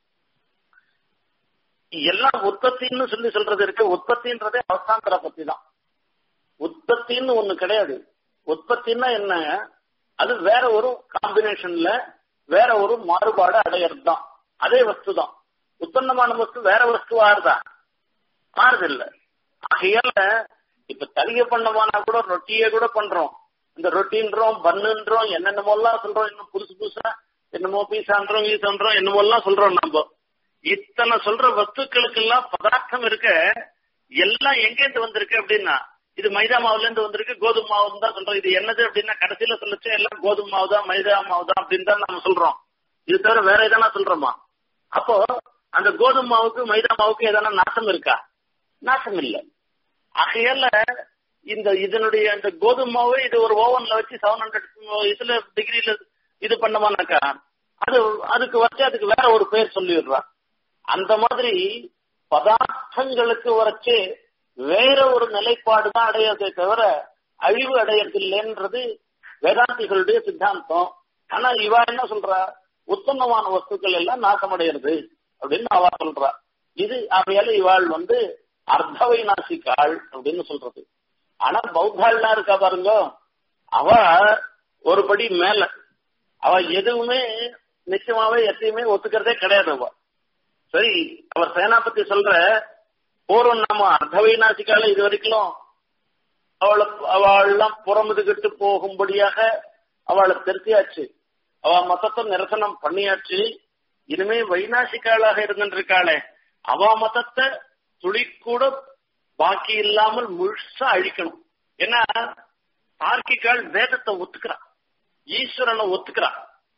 எல்லாம் உற்பத்தின்னு சொல்லி சொல்றது இருக்கு உற்பத்தின்றதே அவசாந்தர பத்தி தான் உற்பத்தின்னு ஒண்ணு கிடையாது உற்பத்தின்னா என்ன அது வேற ஒரு காம்பினேஷன்ல வேற ஒரு மாறுபாடு அடையிறது தான் அதே வஸ்து தான் உற்பத்தமான வஸ்து வேற வஸ்து ஆறுதா ஆறுது இல்ல ஆகையால இப்ப தலிகை பண்ணமானா கூட ரொட்டியே கூட பண்றோம் இந்த ரொட்டின்றோம் பண்ணுன்றோம் என்னென்னமோ எல்லாம் சொல்றோம் இன்னும் புதுசு புதுசா என்னமோ பீசான்றோம் வீசான்றோம் என்னமோ எல்லாம் சொல்றோம் நம்ம இத்தனை சொல்ற வஸ்துக்களுக்கெல்லாம் பதார்த்தம் இருக்க எல்லாம் எங்கேருந்து வந்திருக்கு அப்படின்னா இது மைதா மாவுல இருந்து வந்திருக்கு கோதுமை மாவு தான் சொல்றோம் இது என்னது அப்படின்னா கடைசியில சொல்லிச்சு எல்லாம் கோதுமை மாவு தான் மைதா மாவு தான் அப்படின்னு தான் நம்ம சொல்றோம் இது தவிர வேற எதனா சொல்றோமா அப்போ அந்த கோதுமை மாவுக்கு மைதா மாவுக்கு எதனா நாசம் இருக்கா நாசம் இல்லை ஆகையால இந்த இதனுடைய அந்த கோதுமாவை இது ஒரு ஓவன்ல வச்சு செவன் ஹண்ட்ரட் இதுல டிகிரில இது பண்ணமானாக்கா அது அதுக்கு வச்சு அதுக்கு வேற ஒரு பேர் சொல்லிடுறான் அந்த மாதிரி பதார்த்தங்களுக்கு வரைச்சு வேற ஒரு நிலைப்பாடு தான் அடையதே தவிர அழிவு அடையறதில்லைன்றது வேதாந்திகளுடைய சித்தாந்தம் ஆனா இவா என்ன சொல்றா உத்தமமான வஸ்துக்கள் எல்லாம் நாசமடைகிறது அப்படின்னு அவ சொல்றா இது அவையால இவாள் வந்து அர்த்தவை நாசிக்காள் அப்படின்னு சொல்றது ஆனா பௌத்தாள்லாம் இருக்கா பாருங்க அவ ஒரு படி மேல அவ எதுவுமே நிச்சயமாவே எத்தையுமே ஒத்துக்கிறதே கிடையாது அவ சரி அவர் சேனாபதி சொல்ற பூர்வம் நாம அர்த்தவை நாசிக்கால இது வரைக்கும் அவளை அவள்லாம் புறமுதுகிட்டு போகும்படியாக அவளை திருத்தியாச்சு அவ மதத்தை நிரசனம் பண்ணியாச்சு இனிமே வைநாசிக்காளாக இருந்துருக்காளே அவ மதத்தை துளி கூட பாக்கி இல்லாமல் முழுசா அழிக்கணும் ஏன்னா தார்க்கிகாள் வேதத்தை ஒத்துக்கிறான் ஈஸ்வரனை ஒத்துக்கிறான்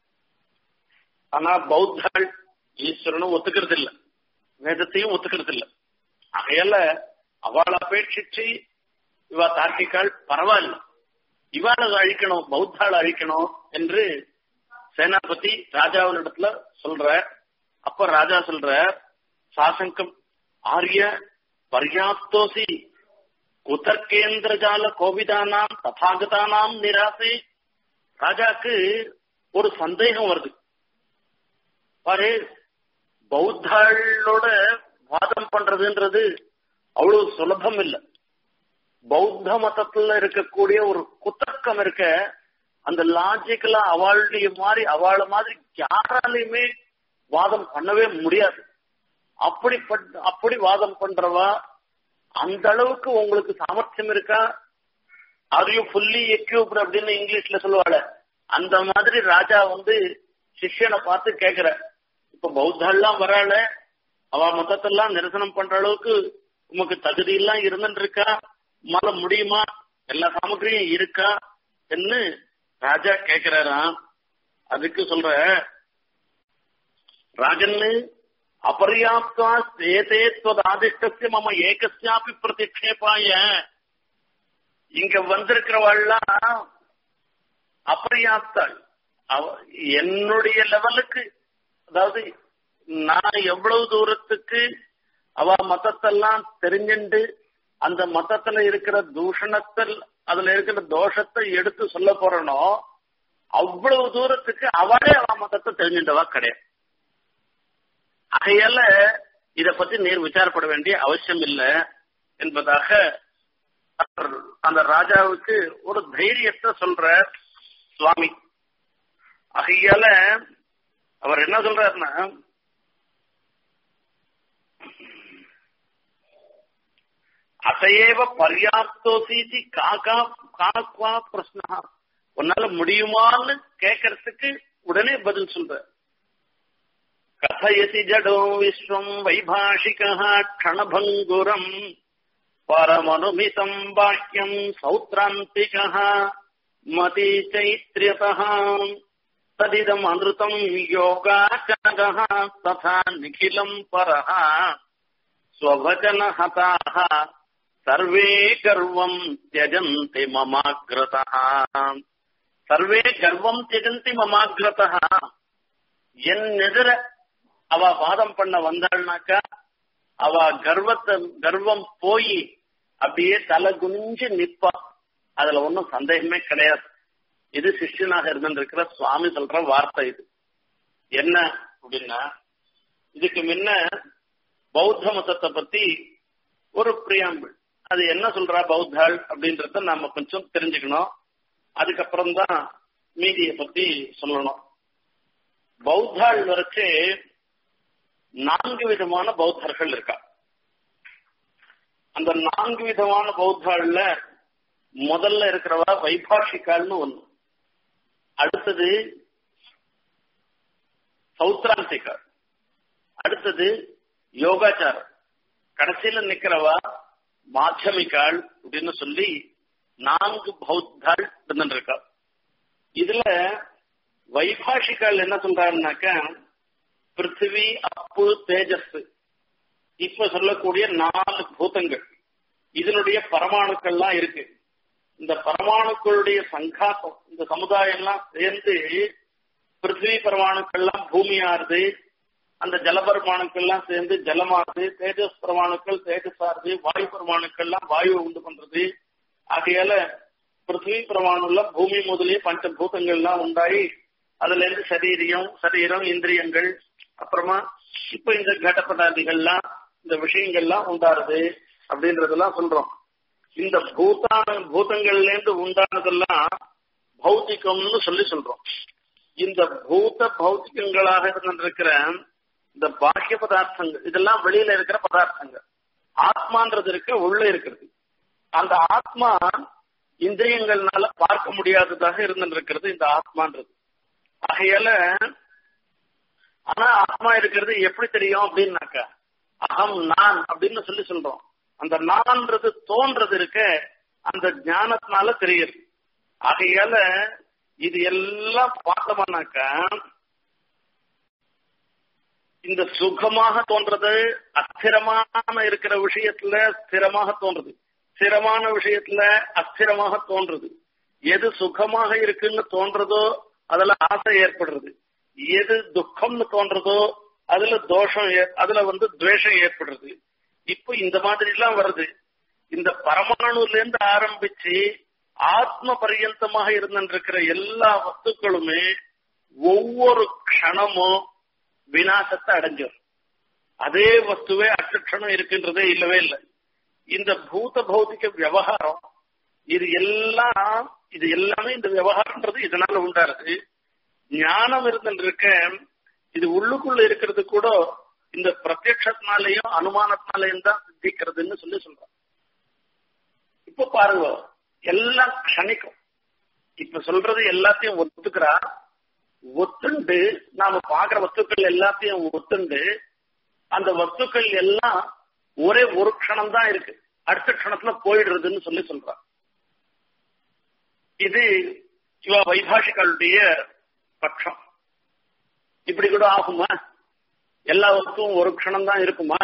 ஆனா பௌத்தாள் ஈஸ்வரனும் ஒத்துக்கிறது இல்ல வேதத்தையும் ஒத்துக்கிறது இல்ல ஆகையால அவளை அபேட்சிச்சு இவ தார்க்கிகாள் பரவாயில்ல இவாளை அழிக்கணும் பௌத்தாள் அழிக்கணும் என்று சேனாபதி ராஜாவினிடத்துல சொல்ற அப்ப ராஜா சொல்ற சாசங்கம் ஆரிய பர்யாப்தோசி குதர்கேந்திரஜால கோவிதானாம் ததாகதானாம் நிராசை ராஜாக்கு ஒரு சந்தேகம் வருது பாரு பௌத்தாளோட வாதம் பண்றதுன்றது அவ்வளவு சுலபம் இல்லை பௌத்த மதத்துல இருக்கக்கூடிய ஒரு குத்தர்க்கம் இருக்க அந்த லாஜிக்கலா அவளுடைய மாதிரி அவள மாதிரி யாராலையுமே வாதம் பண்ணவே முடியாது அப்படி அப்படி வாதம் பண்றவா அந்த அளவுக்கு உங்களுக்கு சாமர்த்தியம் இருக்கா ஆர் யூ ஃபுல்லி எக்யூப்ட் அப்படின்னு இங்கிலீஷ்ல சொல்லுவாள் அந்த மாதிரி ராஜா வந்து சிஷ்யனை பார்த்து கேக்குற இப்ப பௌத்தெல்லாம் வராள அவ மொத்தத்தெல்லாம் நிரசனம் பண்ற அளவுக்கு உமக்கு தகுதி எல்லாம் இருந்துட்டு இருக்கா உமால முடியுமா எல்லா சாமகிரியும் இருக்கா என்று ராஜா கேக்குறாராம் அதுக்கு சொல்ற ராஜன்னு அபர்யாப்தா ஏதே ஆதிஷ்டசிய மம ஏகசியாப்பி பிரதிக்ஷேபாய இங்க வந்திருக்கிறவாள்லாம் அபர்யாப்தாள் என்னுடைய லெவலுக்கு அதாவது நான் எவ்வளவு தூரத்துக்கு அவ மதத்தெல்லாம் தெரிஞ்சுண்டு அந்த மதத்துல இருக்கிற தூஷணத்தில் அதுல இருக்கிற தோஷத்தை எடுத்து சொல்ல போறனோ அவ்வளவு தூரத்துக்கு அவளே அவ மதத்தை தெரிஞ்சின்றவா கிடையாது ஆகையால இத பத்தி நீர் விசாரப்பட வேண்டிய அவசியம் இல்லை என்பதாக அந்த ராஜாவுக்கு ஒரு தைரியத்தை சொல்ற சுவாமி ஆகையால அவர் என்ன சொல்றாருன்னா அசையேவ பர்யாப்தோசீதி காக்கா காக்வா பிரஸ்னா உன்னால முடியுமான்னு கேட்கறதுக்கு உடனே பதில் சொல்ற கதயசி ஜடோ விஸ்வம் வைபாஷிக க்ஷணபங்குரம் பரமனுமிதம் பாக்கியம் சௌத்ராந்திக மதி சைத்ரியதः ததிதம் அமிர்தம் யோகாச்சகः ததா நிகிலம் பரः स्ववचनहताः सर्वे गर्वम् त्यजन्ति ममाग्रतः सर्वे गर्वம் त्यजन्ति மமாகிரதः என் எதிர அவ வாதம் பண்ண வந்தாள்னாக்கா அவ கர்வத்தை கர்வம் போய் அப்படியே தலை குனிஞ்சு நிப்பா அதுல ஒன்றும் சந்தேகமே கிடையாது இது சிஷ்யனாக இருந்திருக்கிற சுவாமி சொல்ற வார்த்தை இது என்ன அப்படின்னா இதுக்கு முன்ன பௌத்த மதத்தை பத்தி ஒரு பிரியாம்பிள் அது என்ன சொல்றா பௌத்தாள் அப்படின்றத நாம கொஞ்சம் தெரிஞ்சுக்கணும் அதுக்கப்புறம் தான் மீதிய பத்தி சொல்லணும் பௌத்தாள் வரைச்சு நான்கு விதமான பௌத்தர்கள் இருக்கா அந்த நான்கு விதமான பௌத்தாள்ல முதல்ல இருக்கிறவா வைபாஷிகால்னு ஒண்ணு அடுத்தது சௌத்ராந்திகா அடுத்தது யோகாச்சாரம் கடைசியில நிக்கிறவா மாத்தியமிகாள் அப்படின்னு சொல்லி நான்கு பௌத்தாள் இருந்துருக்கா இதுல வைபாஷிகால் என்ன சொல்றாருனாக்க பிருத்திவி அப்பு தேஜஸ் இப்ப சொல்லக்கூடிய நாலு பூதங்கள் இதனுடைய பரமாணுக்கள்லாம் இருக்கு இந்த பரமாணுக்களுடைய சங்காத்தம் இந்த சமுதாயம் எல்லாம் சேர்ந்து பிருத்திவி பரமாணுக்கள்லாம் பூமியாருது அந்த ஜல பரமாணுக்கள்லாம் சேர்ந்து ஜலமாறுது தேஜஸ் பரமாணுக்கள் தேஜஸாருது வாயு பரமாணுக்கள்லாம் வாயு உண்டு பண்றது ஆகையால பிருத்திவி பரமாணுல பூமி முதலிய பஞ்சபூதங்கள்லாம் உண்டாயி அதுல இருந்து சரீரியம் சரீரம் இந்திரியங்கள் அப்புறமா இப்ப இந்த கடப்படாதிகள்லாம் இந்த விஷயங்கள்லாம் உண்டாருது அப்படின்றதெல்லாம் சொல்றோம் இந்த பூதான பூதங்கள்ல இருந்து உண்டானதெல்லாம் பௌத்திகம்னு சொல்லி சொல்றோம் இந்த பூத பௌத்திகங்களாக இருந்திருக்கிற இந்த பாக்கிய பதார்த்தங்கள் இதெல்லாம் வெளியில இருக்கிற பதார்த்தங்கள் ஆத்மான்றது இருக்க உள்ள இருக்கிறது அந்த ஆத்மா இந்திரியங்கள்னால பார்க்க முடியாததாக இருந்திருக்கிறது இந்த ஆத்மான்றது ஆகையால ஆனா ஆத்மா இருக்கிறது எப்படி தெரியும் அப்படின்னாக்கா அகம் நான் அப்படின்னு சொல்லி சொல்றோம் அந்த நான்ன்றது தோன்றது இருக்க அந்த ஞானத்தினால தெரியுது ஆகையால இது எல்லாம் பார்த்தோம்னாக்கா இந்த சுகமாக தோன்றது அஸ்திரமான இருக்கிற விஷயத்துல ஸ்திரமாக தோன்றது ஸ்திரமான விஷயத்துல அஸ்திரமாக தோன்றது எது சுகமாக இருக்குன்னு தோன்றதோ அதுல ஆசை ஏற்படுறது எது துக்கம்னு தோன்றதோ அதுல தோஷம் அதுல வந்து துவேஷம் ஏற்படுறது இப்போ இந்த மாதிரி எல்லாம் வருது இந்த பரமாணுல இருந்து ஆரம்பிச்சு ஆத்ம பரியந்தமாக இருந்திருக்கிற எல்லா வஸ்துக்களுமே ஒவ்வொரு க்ஷணமும் விநாசத்தை அடைஞ்சிடும் அதே வஸ்துவே அச்சக்ஷணம் இருக்கின்றதே இல்லவே இல்லை இந்த பூத பௌதிக விவகாரம் இது எல்லாம் இது எல்லாமே இந்த விவகாரம்ன்றது இதனால உண்டாருது ஞானம் இருந்திருக்க இது உள்ளுக்குள்ள இருக்கிறது கூட இந்த பிரத்யட்சத்தினாலையும் அனுமானத்தினாலையும் தான் சித்திக்கிறதுன்னு சொல்லி சொல்றோம் இப்ப பாருங்க எல்லாம் க்ஷணிக்கும் இப்ப சொல்றது எல்லாத்தையும் ஒத்துக்கிறா ஒத்துண்டு நாம பாக்குற வஸ்துக்கள் எல்லாத்தையும் ஒத்துண்டு அந்த வஸ்துக்கள் எல்லாம் ஒரே ஒரு க்ஷணம் தான் இருக்கு அடுத்த க்ஷணத்துல போயிடுறதுன்னு சொல்லி சொல்றான் இது இவ வைபாஷிகளுடைய பட்சம் இப்படி கூட ஆகுமா எல்லா வஸ்துவும் ஒரு க்ஷணம் தான் இருக்குமா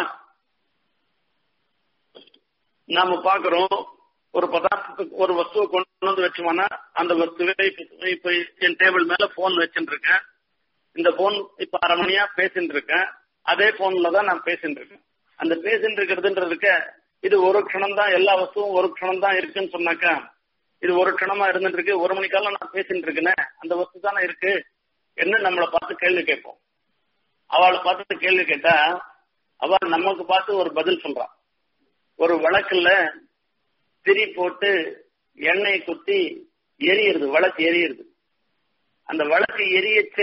நாம பாக்குறோம் ஒரு பதார்த்தத்துக்கு ஒரு வஸ்துவை கொண்டு வந்து வச்சோம்னா அந்த வஸ்துவை இப்ப என் டேபிள் மேல போன் வச்சுட்டு இருக்கேன் இந்த போன் இப்ப அரை மணியா பேசிட்டு இருக்கேன் அதே போன்ல தான் நான் பேசிட்டு இருக்கேன் அந்த பேசிட்டு இருக்கிறதுன்றதுக்க இது ஒரு க்ஷணம் தான் எல்லா வஸ்துவும் ஒரு க்ஷணம் தான் இருக்குன்னு சொன்னாக்கா இது ஒரு க்ஷணமா இருந்துட்டு இருக்கு ஒரு மணிக்காலம் நான் பேசிட்டு இருக்கேனே அந்த வஸ்து தானே இருக்கு என்ன நம்மளை பார்த்து கேள்வி கேட்போம் அவளை பார்த்து கேள்வி கேட்டா அவள் நமக்கு பார்த்து ஒரு பதில் சொல்றான் ஒரு வழக்குல திரி போட்டு எண்ணெய் குத்தி எரியுறது வழக்கு எரியுறது அந்த வழக்கு எரியச்சு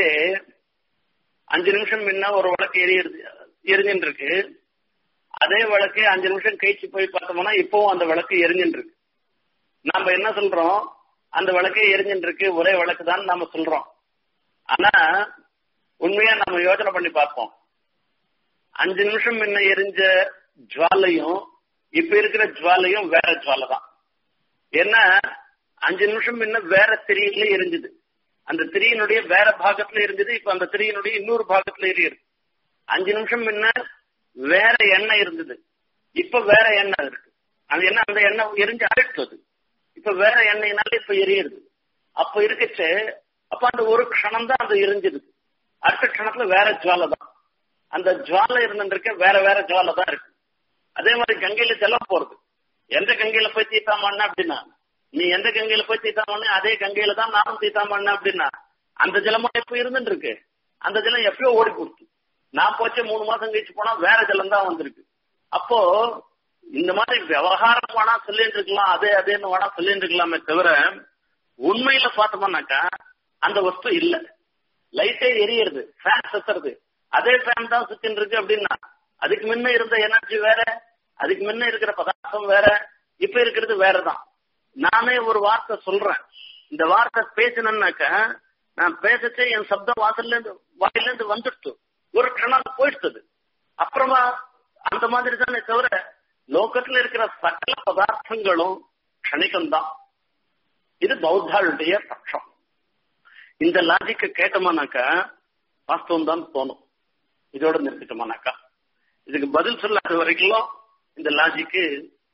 அஞ்சு நிமிஷம் முன்ன ஒரு வழக்கு எரியுறது எரிஞ்சுட்டு இருக்கு அதே வழக்கு அஞ்சு நிமிஷம் கழிச்சு போய் பார்த்தோம்னா இப்பவும் அந்த வழக்கு எரிஞ்சுட்டு இருக்கு நாம என்ன சொல்றோம் அந்த வழக்கே எரிஞ்சுட்டு இருக்கு ஒரே வழக்கு தான் நாம சொல்றோம் ஆனா உண்மையா நம்ம யோசனை பண்ணி பார்ப்போம் அஞ்சு நிமிஷம் முன்ன எரிஞ்ச ஜுவாலையும் இப்ப இருக்கிற ஜுவாலையும் வேற ஜுவாலை தான் ஏன்னா அஞ்சு நிமிஷம் முன்ன வேற திரியில எரிஞ்சுது அந்த திரியினுடைய வேற பாகத்துல இருந்தது இப்ப அந்த திரியினுடைய இன்னொரு பாகத்துல எரியுது அஞ்சு நிமிஷம் முன்ன வேற எண்ணெய் இருந்தது இப்ப வேற எண்ணெய் இருக்கு அது என்ன அந்த எண்ணெய் எரிஞ்சு அழைத்தது இப்ப வேற எண்ணெய்னால இப்ப எரியுது அப்ப இருக்குச்சு அப்ப அந்த ஒரு க்ஷணம் தான் அது எரிஞ்சிருது அடுத்த க்ஷணத்துல வேற ஜுவாலை தான் அந்த ஜுவாலை இருந்துருக்க வேற வேற ஜுவாலை தான் இருக்கு அதே மாதிரி கங்கையில ஜலம் போறது எந்த கங்கையில போய் தீத்தா பண்ண அப்படின்னா நீ எந்த கங்கையில போய் தீத்தா பண்ண அதே கங்கையில தான் நானும் தீத்தா பண்ண அப்படின்னா அந்த ஜலமா இப்ப இருந்துட்டு இருக்கு அந்த ஜலம் எப்பயோ ஓடி கொடுத்து நான் போச்சு மூணு மாசம் கழிச்சு போனா வேற ஜலம் தான் வந்திருக்கு அப்போ இந்த மாதிரி விவகாரம் வேணா சொல்லிட்டு இருக்கலாம் அதே அதேன்னு வேணா சொல்லிட்டு இருக்கலாமே தவிர உண்மையில பார்த்தோம்னாக்கா அந்த வஸ்து இல்ல லைட்டே எரியுறது ஃபேன் சுத்துறது அதே ஃபேன் தான் சுத்தின்னு இருக்கு அப்படின்னா அதுக்கு முன்ன இருந்த எனர்ஜி வேற அதுக்கு முன்ன இருக்கிற பதார்த்தம் வேற இப்ப இருக்கிறது வேறதான் நானே ஒரு வார்த்தை சொல்றேன் இந்த வார்த்தை பேசினேன்னாக்க நான் பேசச்சே என் சப்தம் வாசல்ல இருந்து வாயில இருந்து வந்துடுச்சு ஒரு க்ஷணம் போயிடுச்சது அப்புறமா அந்த மாதிரி தானே தவிர லோகத்துல இருக்கிற சகல பதார்த்தங்களும் க்ஷணிகம்தான் இது பௌத்தாளுடைய பட்சம் இந்த லாஜிக்க கேட்டோமானாக்கா வாஸ்தவம் தான் தோணும் இதோட நிறுத்திட்டோமானாக்கா இதுக்கு பதில் சொல்லாத வரைக்கும் இந்த லாஜிக்கு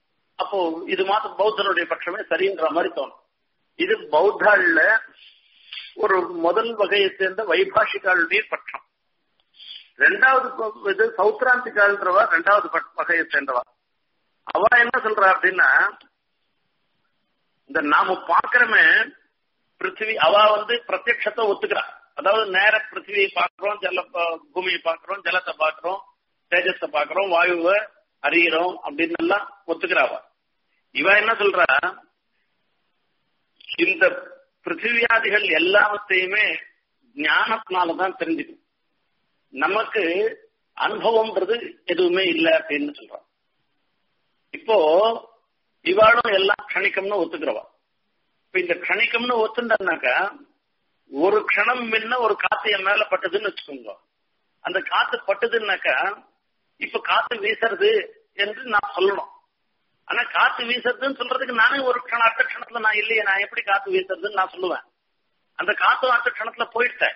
அப்போ இது மாத்திரம் பௌத்தருடைய பட்சமே சரின்ற மாதிரி தோணும் இது பௌத்தாள்ல ஒரு முதல் வகையை சேர்ந்த வைபாஷிகாளுடைய பட்சம் ரெண்டாவது இது சௌத்ராந்திகால்ன்றவா ரெண்டாவது வகையை சேர்ந்தவா அவ என்ன சொல்றா அப்படின்னா இந்த நாம பாக்குறமே பிருத்திவி அவ வந்து பிரத்யட்சத்தை ஒத்துக்கிறா அதாவது நேர பிருத்திவியை பாக்குறோம் ஜல பூமியை பாக்குறோம் ஜலத்தை பாக்குறோம் தேஜஸை பாக்குறோம் வாயுவை அறிகிறோம் அப்படின்னு எல்லாம் ஒத்துக்கிறாவா இவ என்ன சொல்றா இந்த பிருத்திவியாதிகள் எல்லாவற்றையுமே ஞானத்தினாலதான் தெரிஞ்சுக்கணும் நமக்கு அனுபவம்ன்றது எதுவுமே இல்லை அப்படின்னு சொல்றான் இப்போ இவாளும் எல்லாம் கணிக்கம்னு ஒத்துக்கிறவா இப்ப இந்த கணிக்கம்னு ஒத்துண்டனாக்கா ஒரு க்ஷணம் முன்ன ஒரு காத்து என் மேல பட்டதுன்னு வச்சுக்கோங்க அந்த காத்து பட்டதுன்னாக்கா இப்ப காத்து வீசுறது என்று நான் சொல்லணும் ஆனா காத்து வீசுறதுன்னு சொல்றதுக்கு நானே ஒரு க்ஷணம் அடுத்த க்ஷணத்துல நான் இல்லையே நான் எப்படி காத்து வீசுறதுன்னு நான் சொல்லுவேன் அந்த காத்து அடுத்த க்ஷணத்துல போயிட்டேன்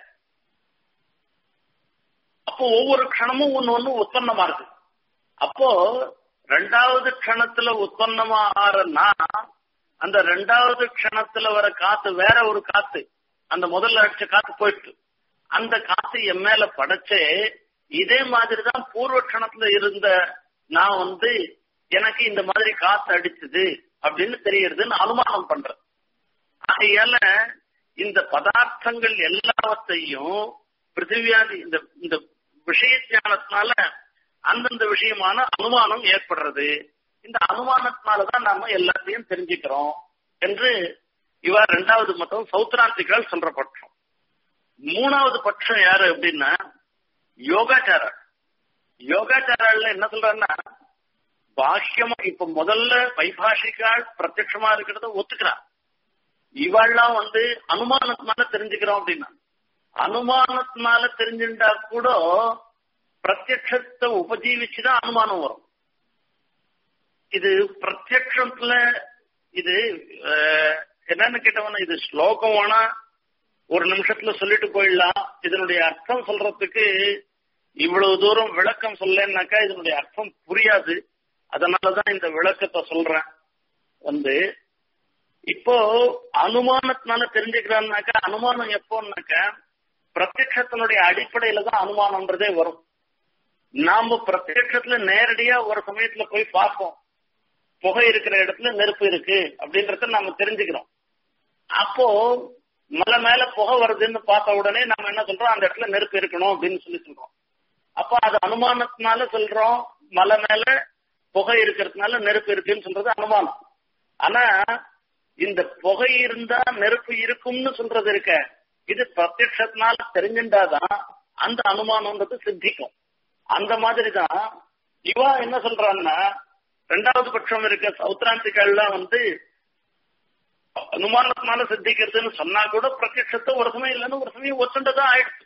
அப்போ ஒவ்வொரு க்ஷணமும் ஒன்னு ஒண்ணு உற்பத்தமா இருக்கு அப்போ ரெண்டாவது க்ஷணத்துல உற்பத்தமா ஆறன்னா அந்த ரெண்டாவது க்ஷணத்துல வர காத்து வேற ஒரு காத்து அந்த முதல்ல அடிச்ச காத்து போயிட்டு அந்த காத்து என் மேல படைச்சே இதே மாதிரிதான் பூர்வ க்ஷணத்துல இருந்த நான் வந்து எனக்கு இந்த மாதிரி காத்து அடிச்சது அப்படின்னு தெரியறதுன்னு அனுமானம் பண்றேன் ஆகையால இந்த பதார்த்தங்கள் எல்லாவற்றையும் பிருத்திவியாதி இந்த இந்த விஷய ஞானத்தினால அந்தந்த விஷயமான அனுமானம் ஏற்படுறது இந்த அனுமானத்தினாலதான் நாம எல்லாத்தையும் தெரிஞ்சுக்கிறோம் என்று இவ ரெண்டாவது மதம் சௌத்ராந்திகள் சொல்ற பட்சம் மூணாவது பட்சம் யாரு அப்படின்னா யோகாச்சாரர் யோகாச்சாரால என்ன சொல்றாருன்னா பாஷ்யமா இப்ப முதல்ல வைபாஷிக்கால் பிரத்யட்சமா இருக்கிறத ஒத்துக்கிறான் இவாள்லாம் வந்து அனுமானத்தினால தெரிஞ்சுக்கிறோம் அப்படின்னா அனுமானத்தினால தெரிஞ்சுட்டா கூட பிரத்யட்சத்தை உபஜீவிச்சுதான் அனுமானம் வரும் இது பிரத்யட்சத்துல இது என்னன்னு கேட்டவன இது ஸ்லோகம் வேணா ஒரு நிமிஷத்துல சொல்லிட்டு போயிடலாம் இதனுடைய அர்த்தம் சொல்றதுக்கு இவ்வளவு தூரம் விளக்கம் சொல்லனாக்கா இதனுடைய அர்த்தம் புரியாது அதனாலதான் இந்த விளக்கத்தை சொல்றேன் வந்து இப்போ அனுமானத்தினால தெரிஞ்சுக்கிறான்னாக்கா அனுமானம் எப்போன்னாக்கா பிரத்யட்சத்தினுடைய அடிப்படையில தான் அனுமானம்ன்றதே வரும் நாம பிரத்யட்சத்துல நேரடியா ஒரு சமயத்துல போய் பார்ப்போம் புகை இருக்கிற இடத்துல நெருப்பு இருக்கு அப்படின்றத நாம தெரிஞ்சுக்கிறோம் அப்போ மலை மேல புகை வருதுன்னு பார்த்த உடனே நம்ம என்ன சொல்றோம் அந்த இடத்துல நெருப்பு இருக்கணும் அப்படின்னு சொல்லி சொல்றோம் அப்ப அது அனுமானத்தினால சொல்றோம் மலை மேல புகை இருக்கிறதுனால நெருப்பு இருக்குன்னு சொல்றது அனுமானம் ஆனா இந்த புகை இருந்தா நெருப்பு இருக்கும்னு சொல்றது இருக்க இது பிரத்யட்சத்தினால தெரிஞ்சுட்டாதான் அந்த அனுமானம்ன்றது சித்திக்கும் அந்த மாதிரிதான் இவா என்ன சொல்றான்னா ரெண்டாவது பட்சம் இருக்க சௌத்ராந்திகள்லாம் வந்து அனுமானத்தினால சித்திக்கிறதுன்னு சொன்னா கூட பிரத்யட்சத்தை ஒரு சமயம் இல்லைன்னு ஒரு சமயம் ஒத்துண்டதான் ஆயிடுச்சு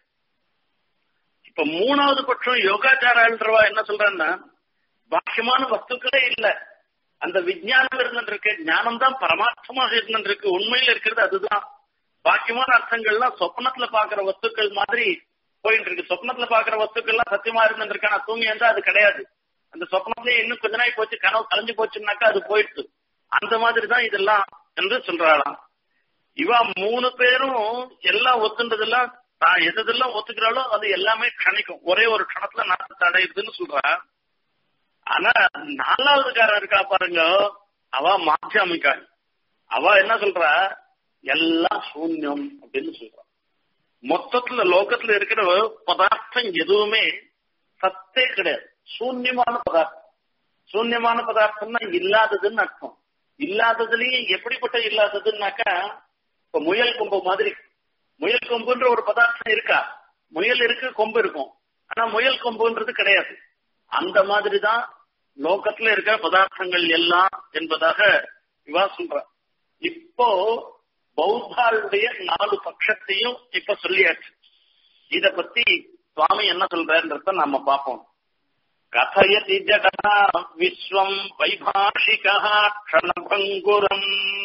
இப்ப மூணாவது பட்சம் யோகாச்சாரன்றவா என்ன சொல்றான்னா பாக்கியமான வஸ்துக்களே இல்ல அந்த விஜயானம் இருந்துருக்கு ஞானம் தான் பரமார்த்தமாக இருந்துருக்கு உண்மையில இருக்கிறது அதுதான் பாக்கியமான அர்த்தங்கள்லாம் சொப்னத்துல பாக்குற வஸ்துக்கள் மாதிரி போயிட்டு இருக்கு சொப்னத்துல பாக்குற வஸ்துக்கள்லாம் சத்தியமா இருந்துருக்கு ஆனா தூங்கி இருந்தா அது கிடையாது அந்த சொப்னத்திலே இன்னும் கொஞ்ச நாள் போச்சு கனவு கலைஞ்சு போச்சுன்னாக்கா அது போயிடுச்சு அந்த மாதிரி தான் இதெல்லாம் என்று சொல்றாளாம் இவா மூணு பேரும் எல்லாம் ஒத்துன்றதெல்லாம் தான் எதெல்லாம் ஒத்துக்கிறாளோ அது எல்லாமே கணிக்கும் ஒரே ஒரு கணத்துல நாட்டத்தை அடையுதுன்னு சொல்றா ஆனா நாலாவதுக்காரன் இருக்கா பாருங்க அவ மாத்தியாமிக்கா அவ என்ன சொல்றா எல்லாம் சூன்யம் அப்படின்னு சொல்றா மொத்தத்துல லோகத்துல இருக்கிற பதார்த்தம் எதுவுமே சத்தே கிடையாது சூன்யமான பதார்த்தம் சூன்யமான பதார்த்தம்னா இல்லாததுன்னு அர்த்தம் இல்லாததுலயும் எப்படிப்பட்ட இல்லாததுன்னாக்கா இப்ப முயல் கொம்பு மாதிரி முயல் கொம்புன்ற ஒரு பதார்த்தம் இருக்கா முயல் இருக்கு கொம்பு இருக்கும் ஆனா முயல் கொம்புன்றது கிடையாது அந்த மாதிரிதான் லோகத்துல இருக்கிற பதார்த்தங்கள் எல்லாம் என்பதாக இவா சொல்ற இப்போ பௌத்தாளுடைய நாலு பட்சத்தையும் இப்ப சொல்லியாச்சு இத பத்தி சுவாமி என்ன சொல்றன்றத நாம பார்ப்போம் கதயதி ஜடா விஸ்வம் வைபாஷிகா க்ஷணபங்குரம்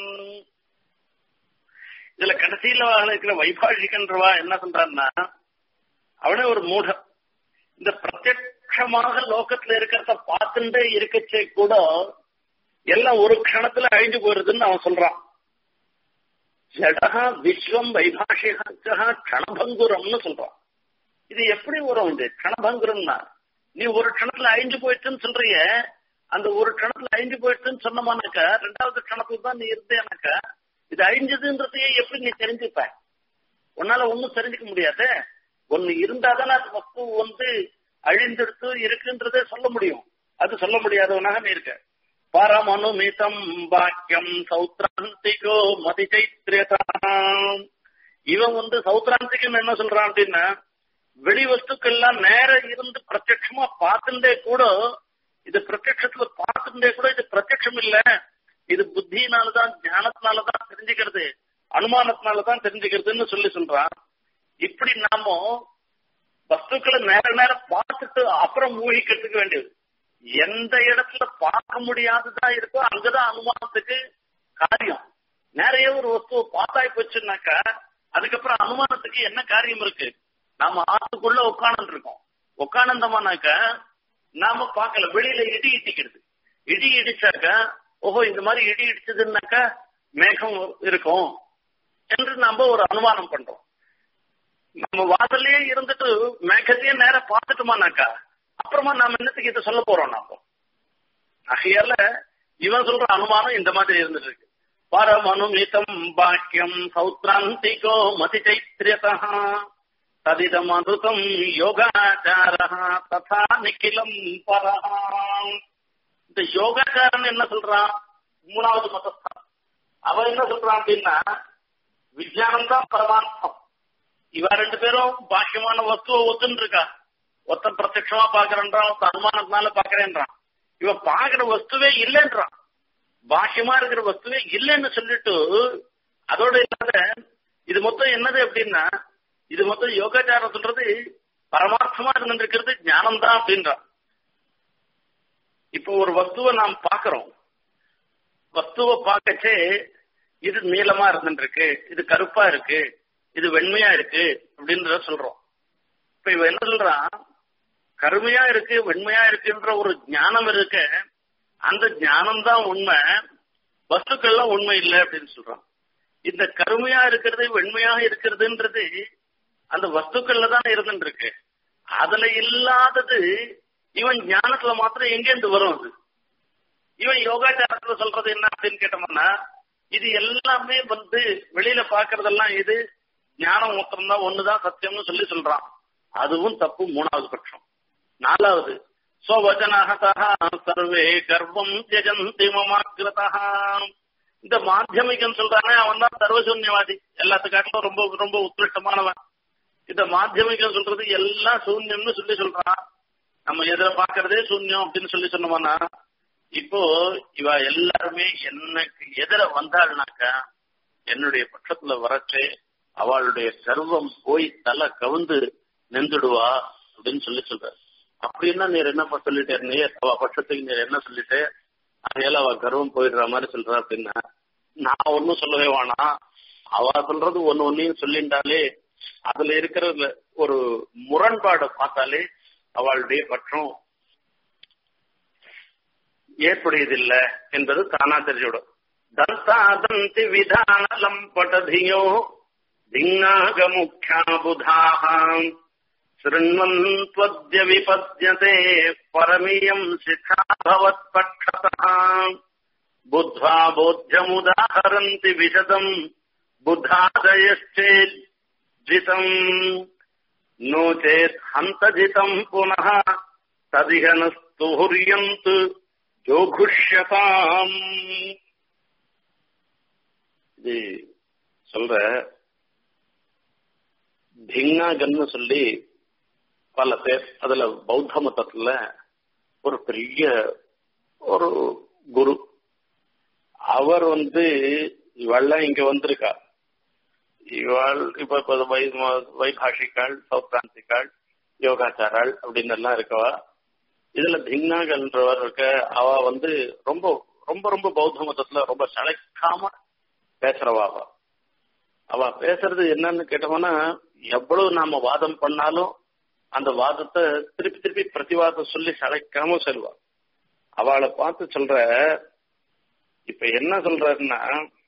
இதுல கடைசியில இருக்கிற வைபாஷிகன்றவா என்ன சொல்றான்னா அவனே ஒரு மூடம் இந்த பிரத்யட்சமாக லோகத்துல இருக்கிறத பார்த்துட்டே இருக்கச்சே கூட எல்லாம் ஒரு க்ஷணத்துல அழிஞ்சு போயிருதுன்னு அவன் சொல்றான் ஜடா விஸ்வம் வைபாஷிகா க்ஷணபங்குரம்னு சொல்றான் இது எப்படி வரும் இது க்ஷணபங்குரம்னா நீ ஒரு க்ஷணத்துல அழிஞ்சு போயிட்டுன்னு சொல்றிய அந்த ஒரு க்ஷணத்துல அழிஞ்சு போயிட்டுன்னு சொன்னமானாக்கா ரெண்டாவது க்ஷணத்துக்கு தான் நீ இருந்தேனாக்கா இது அழிஞ்சதுன்றதையே எப்படி நீ தெரிஞ்சுப்ப உன்னால ஒன்னும் தெரிஞ்சுக்க முடியாது ஒன்னு இருந்தாதானே அது வஸ்து வந்து அழிந்தெடுத்து இருக்குன்றதே சொல்ல முடியும் அது சொல்ல முடியாதவனாக நீ இருக்க பரமனுமிதம் பாக்கியம் சௌத்ராந்திகோ மதி சைத்திரியதாம் இவன் வந்து சௌத்ராந்திகம் என்ன சொல்றான் அப்படின்னா வெளி வஸ்துக்கள்லாம் நேர இருந்து பிரத்யட்சமா பார்த்துட்டே கூட இது பிரத்யட்சத்துல பார்த்துட்டே கூட இது பிரத்யட்சம் இல்ல இது புத்தினாலதான் ஞானத்தினாலதான் தெரிஞ்சுக்கிறது அனுமானத்தினாலதான் தெரிஞ்சுக்கிறதுன்னு சொல்லி சொல்றான் இப்படி நாம வஸ்துக்களை நேர நேரம் பார்த்துட்டு அப்புறம் மூழ்கிக்கிறதுக்கு வேண்டியது எந்த இடத்துல பார்க்க முடியாததா இருக்கோ அங்கதான் அனுமானத்துக்கு காரியம் நிறைய ஒரு வஸ்துவை பார்த்தாய் போச்சுன்னாக்கா அதுக்கப்புறம் அனுமானத்துக்கு என்ன காரியம் இருக்கு நாம ஆத்துக்குள்ள உட்காந்து இருக்கோம் உட்கானந்தமானாக்க நாம பார்க்கல வெளியில இடி இடிக்கிறது இடி இடிச்சாக்க ஓஹோ இந்த மாதிரி இடி இடிச்சதுன்னாக்கா மேகம் இருக்கும் என்று நாம ஒரு அனுமானம் பண்றோம் நம்ம வாசல்லையே இருந்துட்டு மேகத்தையே நேர பார்த்துட்டோமானாக்கா அப்புறமா நாம என்னத்துக்கு இதை சொல்ல போறோம் நாம ஆகையால இவன் சொல்ற அனுமானம் இந்த மாதிரி இருந்துட்டு இருக்கு பரமனுமிதம் பாக்கியம் சௌத்ராந்திகோ மதி சைத்திரியதா ததிதம் அனுதம் யோகாச்சார ததா நிக்கிலம் பரா இந்த யோகாச்சாரன் என்ன சொல்றான் மூணாவது மதஸ்தான் அவன் என்ன சொல்றான் அப்படின்னா விஜயானம் தான் பரமார்த்தம் இவ ரெண்டு பேரும் பாக்கியமான வஸ்துவை ஒத்துன்னு இருக்கா ஒருத்தன் பிரத்யட்சமா பாக்குறேன்றான் ஒருத்தன் அனுமானத்தினால பாக்குறேன்றான் இவ பாக்குற வஸ்துவே இல்லைன்றான் பாக்கியமா இருக்கிற வஸ்துவே இல்லைன்னு சொல்லிட்டு அதோட இல்லாத இது மொத்தம் என்னது அப்படின்னா இது மொத்தம் யோகாச்சாரம் சொல்றது பரமார்த்தமா இருந்திருக்கிறது ஞானம் தான் அப்படின்றான் இப்போ ஒரு வஸ்துவை நாம் பாக்குறோம் வஸ்துவை பார்க்கச்சே இது நீளமா இருந்துருக்கு இது கருப்பா இருக்கு இது வெண்மையா இருக்கு அப்படின்றத சொல்றோம் இப்ப இவ என்ன சொல்றான் கருமையா இருக்கு வெண்மையா இருக்குன்ற ஒரு ஞானம் இருக்க அந்த ஞானம் தான் உண்மை வஸ்துக்கள்லாம் உண்மை இல்லை அப்படின்னு சொல்றான் இந்த கருமையா இருக்கிறது வெண்மையாக இருக்கிறதுன்றது அந்த வஸ்துக்கள்ல தான் இருந்துட்டு இருக்கு அதுல இல்லாதது இவன் ஞானத்துல மாத்திரம் எங்கேருந்து வரும் அது இவன் யோகாச்சாரத்துல சொல்றது என்ன அப்படின்னு கேட்டோம்னா இது எல்லாமே வந்து வெளியில பாக்குறதெல்லாம் இது ஞானம் மாத்திரம் தான் ஒண்ணுதான் சத்தியம்னு சொல்லி சொல்றான் அதுவும் தப்பு மூணாவது பட்சம் நாலாவது ஸ்வவச்சனகதா சர்வே கர்வம் தியஜந்தி மமாகிரதா இந்த மாத்தியமிகம் சொல்றானே அவன் தான் சர்வசூன்யவாதி எல்லாத்துக்காட்டிலும் ரொம்ப ரொம்ப உத்கிருஷ்டமானவன் இந்த மாத்தியமிகம் சொல்றது எல்லாம் சூன்யம்னு சொல்லி சொல்றான் நம்ம எதிர பாக்குறதே சூன்யம் அப்படின்னு சொல்லி சொன்னோம்னா இப்போ இவ எல்லாருமே எனக்கு எதிர வந்தாள்னாக்கா என்னுடைய பட்சத்துல வரச்சே அவளுடைய கர்வம் போய் தலை கவுந்து நின்றுடுவா அப்படின்னு சொல்லி சொல்ற அப்படின்னா நீர் என்னப்பா சொல்லிட்டே நீ அவ பட்சத்துக்கு நீர் என்ன சொல்லிட்டு அதையெல்லாம் அவ கர்வம் போயிடுற மாதிரி சொல்ற அப்படின்னா நான் ஒன்னும் சொல்லவே வேணாம் அவ சொல்றது ஒன்னு ஒன்னையும் சொல்லிண்டாலே அதுல இருக்கிற ஒரு முரண்பாடை பார்த்தாலே அவளுடைய பட்சம் ஏற்புடையதில்லை என்பது தானா தெரிஞ்சுவிடும் தந்தாதந்தி விதானலம் பட்டதியோ திங்னாகமுख्या बुधाः शृण्वन्त्वद्य विपद्यते परमियम् शिखा भवत्पक्षतः बुद्ध्वा बोध्यमुदाहरन्ति विशदम् बुधादयश्चेज्जितम् नो चेत् हन्तजितम् पुनः तदिह न स्तुहुर्यन्तु ஜோகுஷ்யதாம் இது சொல்ற பிங்னாகன்னு சொல்லி பல பேர் அதுல பௌத்த மதத்துல ஒரு பெரிய ஒரு குரு அவர் வந்து இவள்லாம் இங்க வந்திருக்கா இவள் இப்ப இப்ப வை வைபாஷிக்காள் சௌப்ராந்திக்காள் யோகாச்சாராள் அப்படின்னு எல்லாம் இருக்கவா இதுல பிங்னாகன்றவர் இருக்க அவ வந்து ரொம்ப ரொம்ப ரொம்ப பௌத்த மதத்துல ரொம்ப சளைக்காம பேசுறவா அவ அவ பேசுறது என்னன்னு கேட்டோம்னா எவ்வளவு நாம வாதம் பண்ணாலும் அந்த வாதத்தை திருப்பி திருப்பி பிரதிவாதம் சொல்லி சளைக்காம சொல்லுவா அவளை பார்த்து சொல்ற இப்ப என்ன சொல்றாருன்னா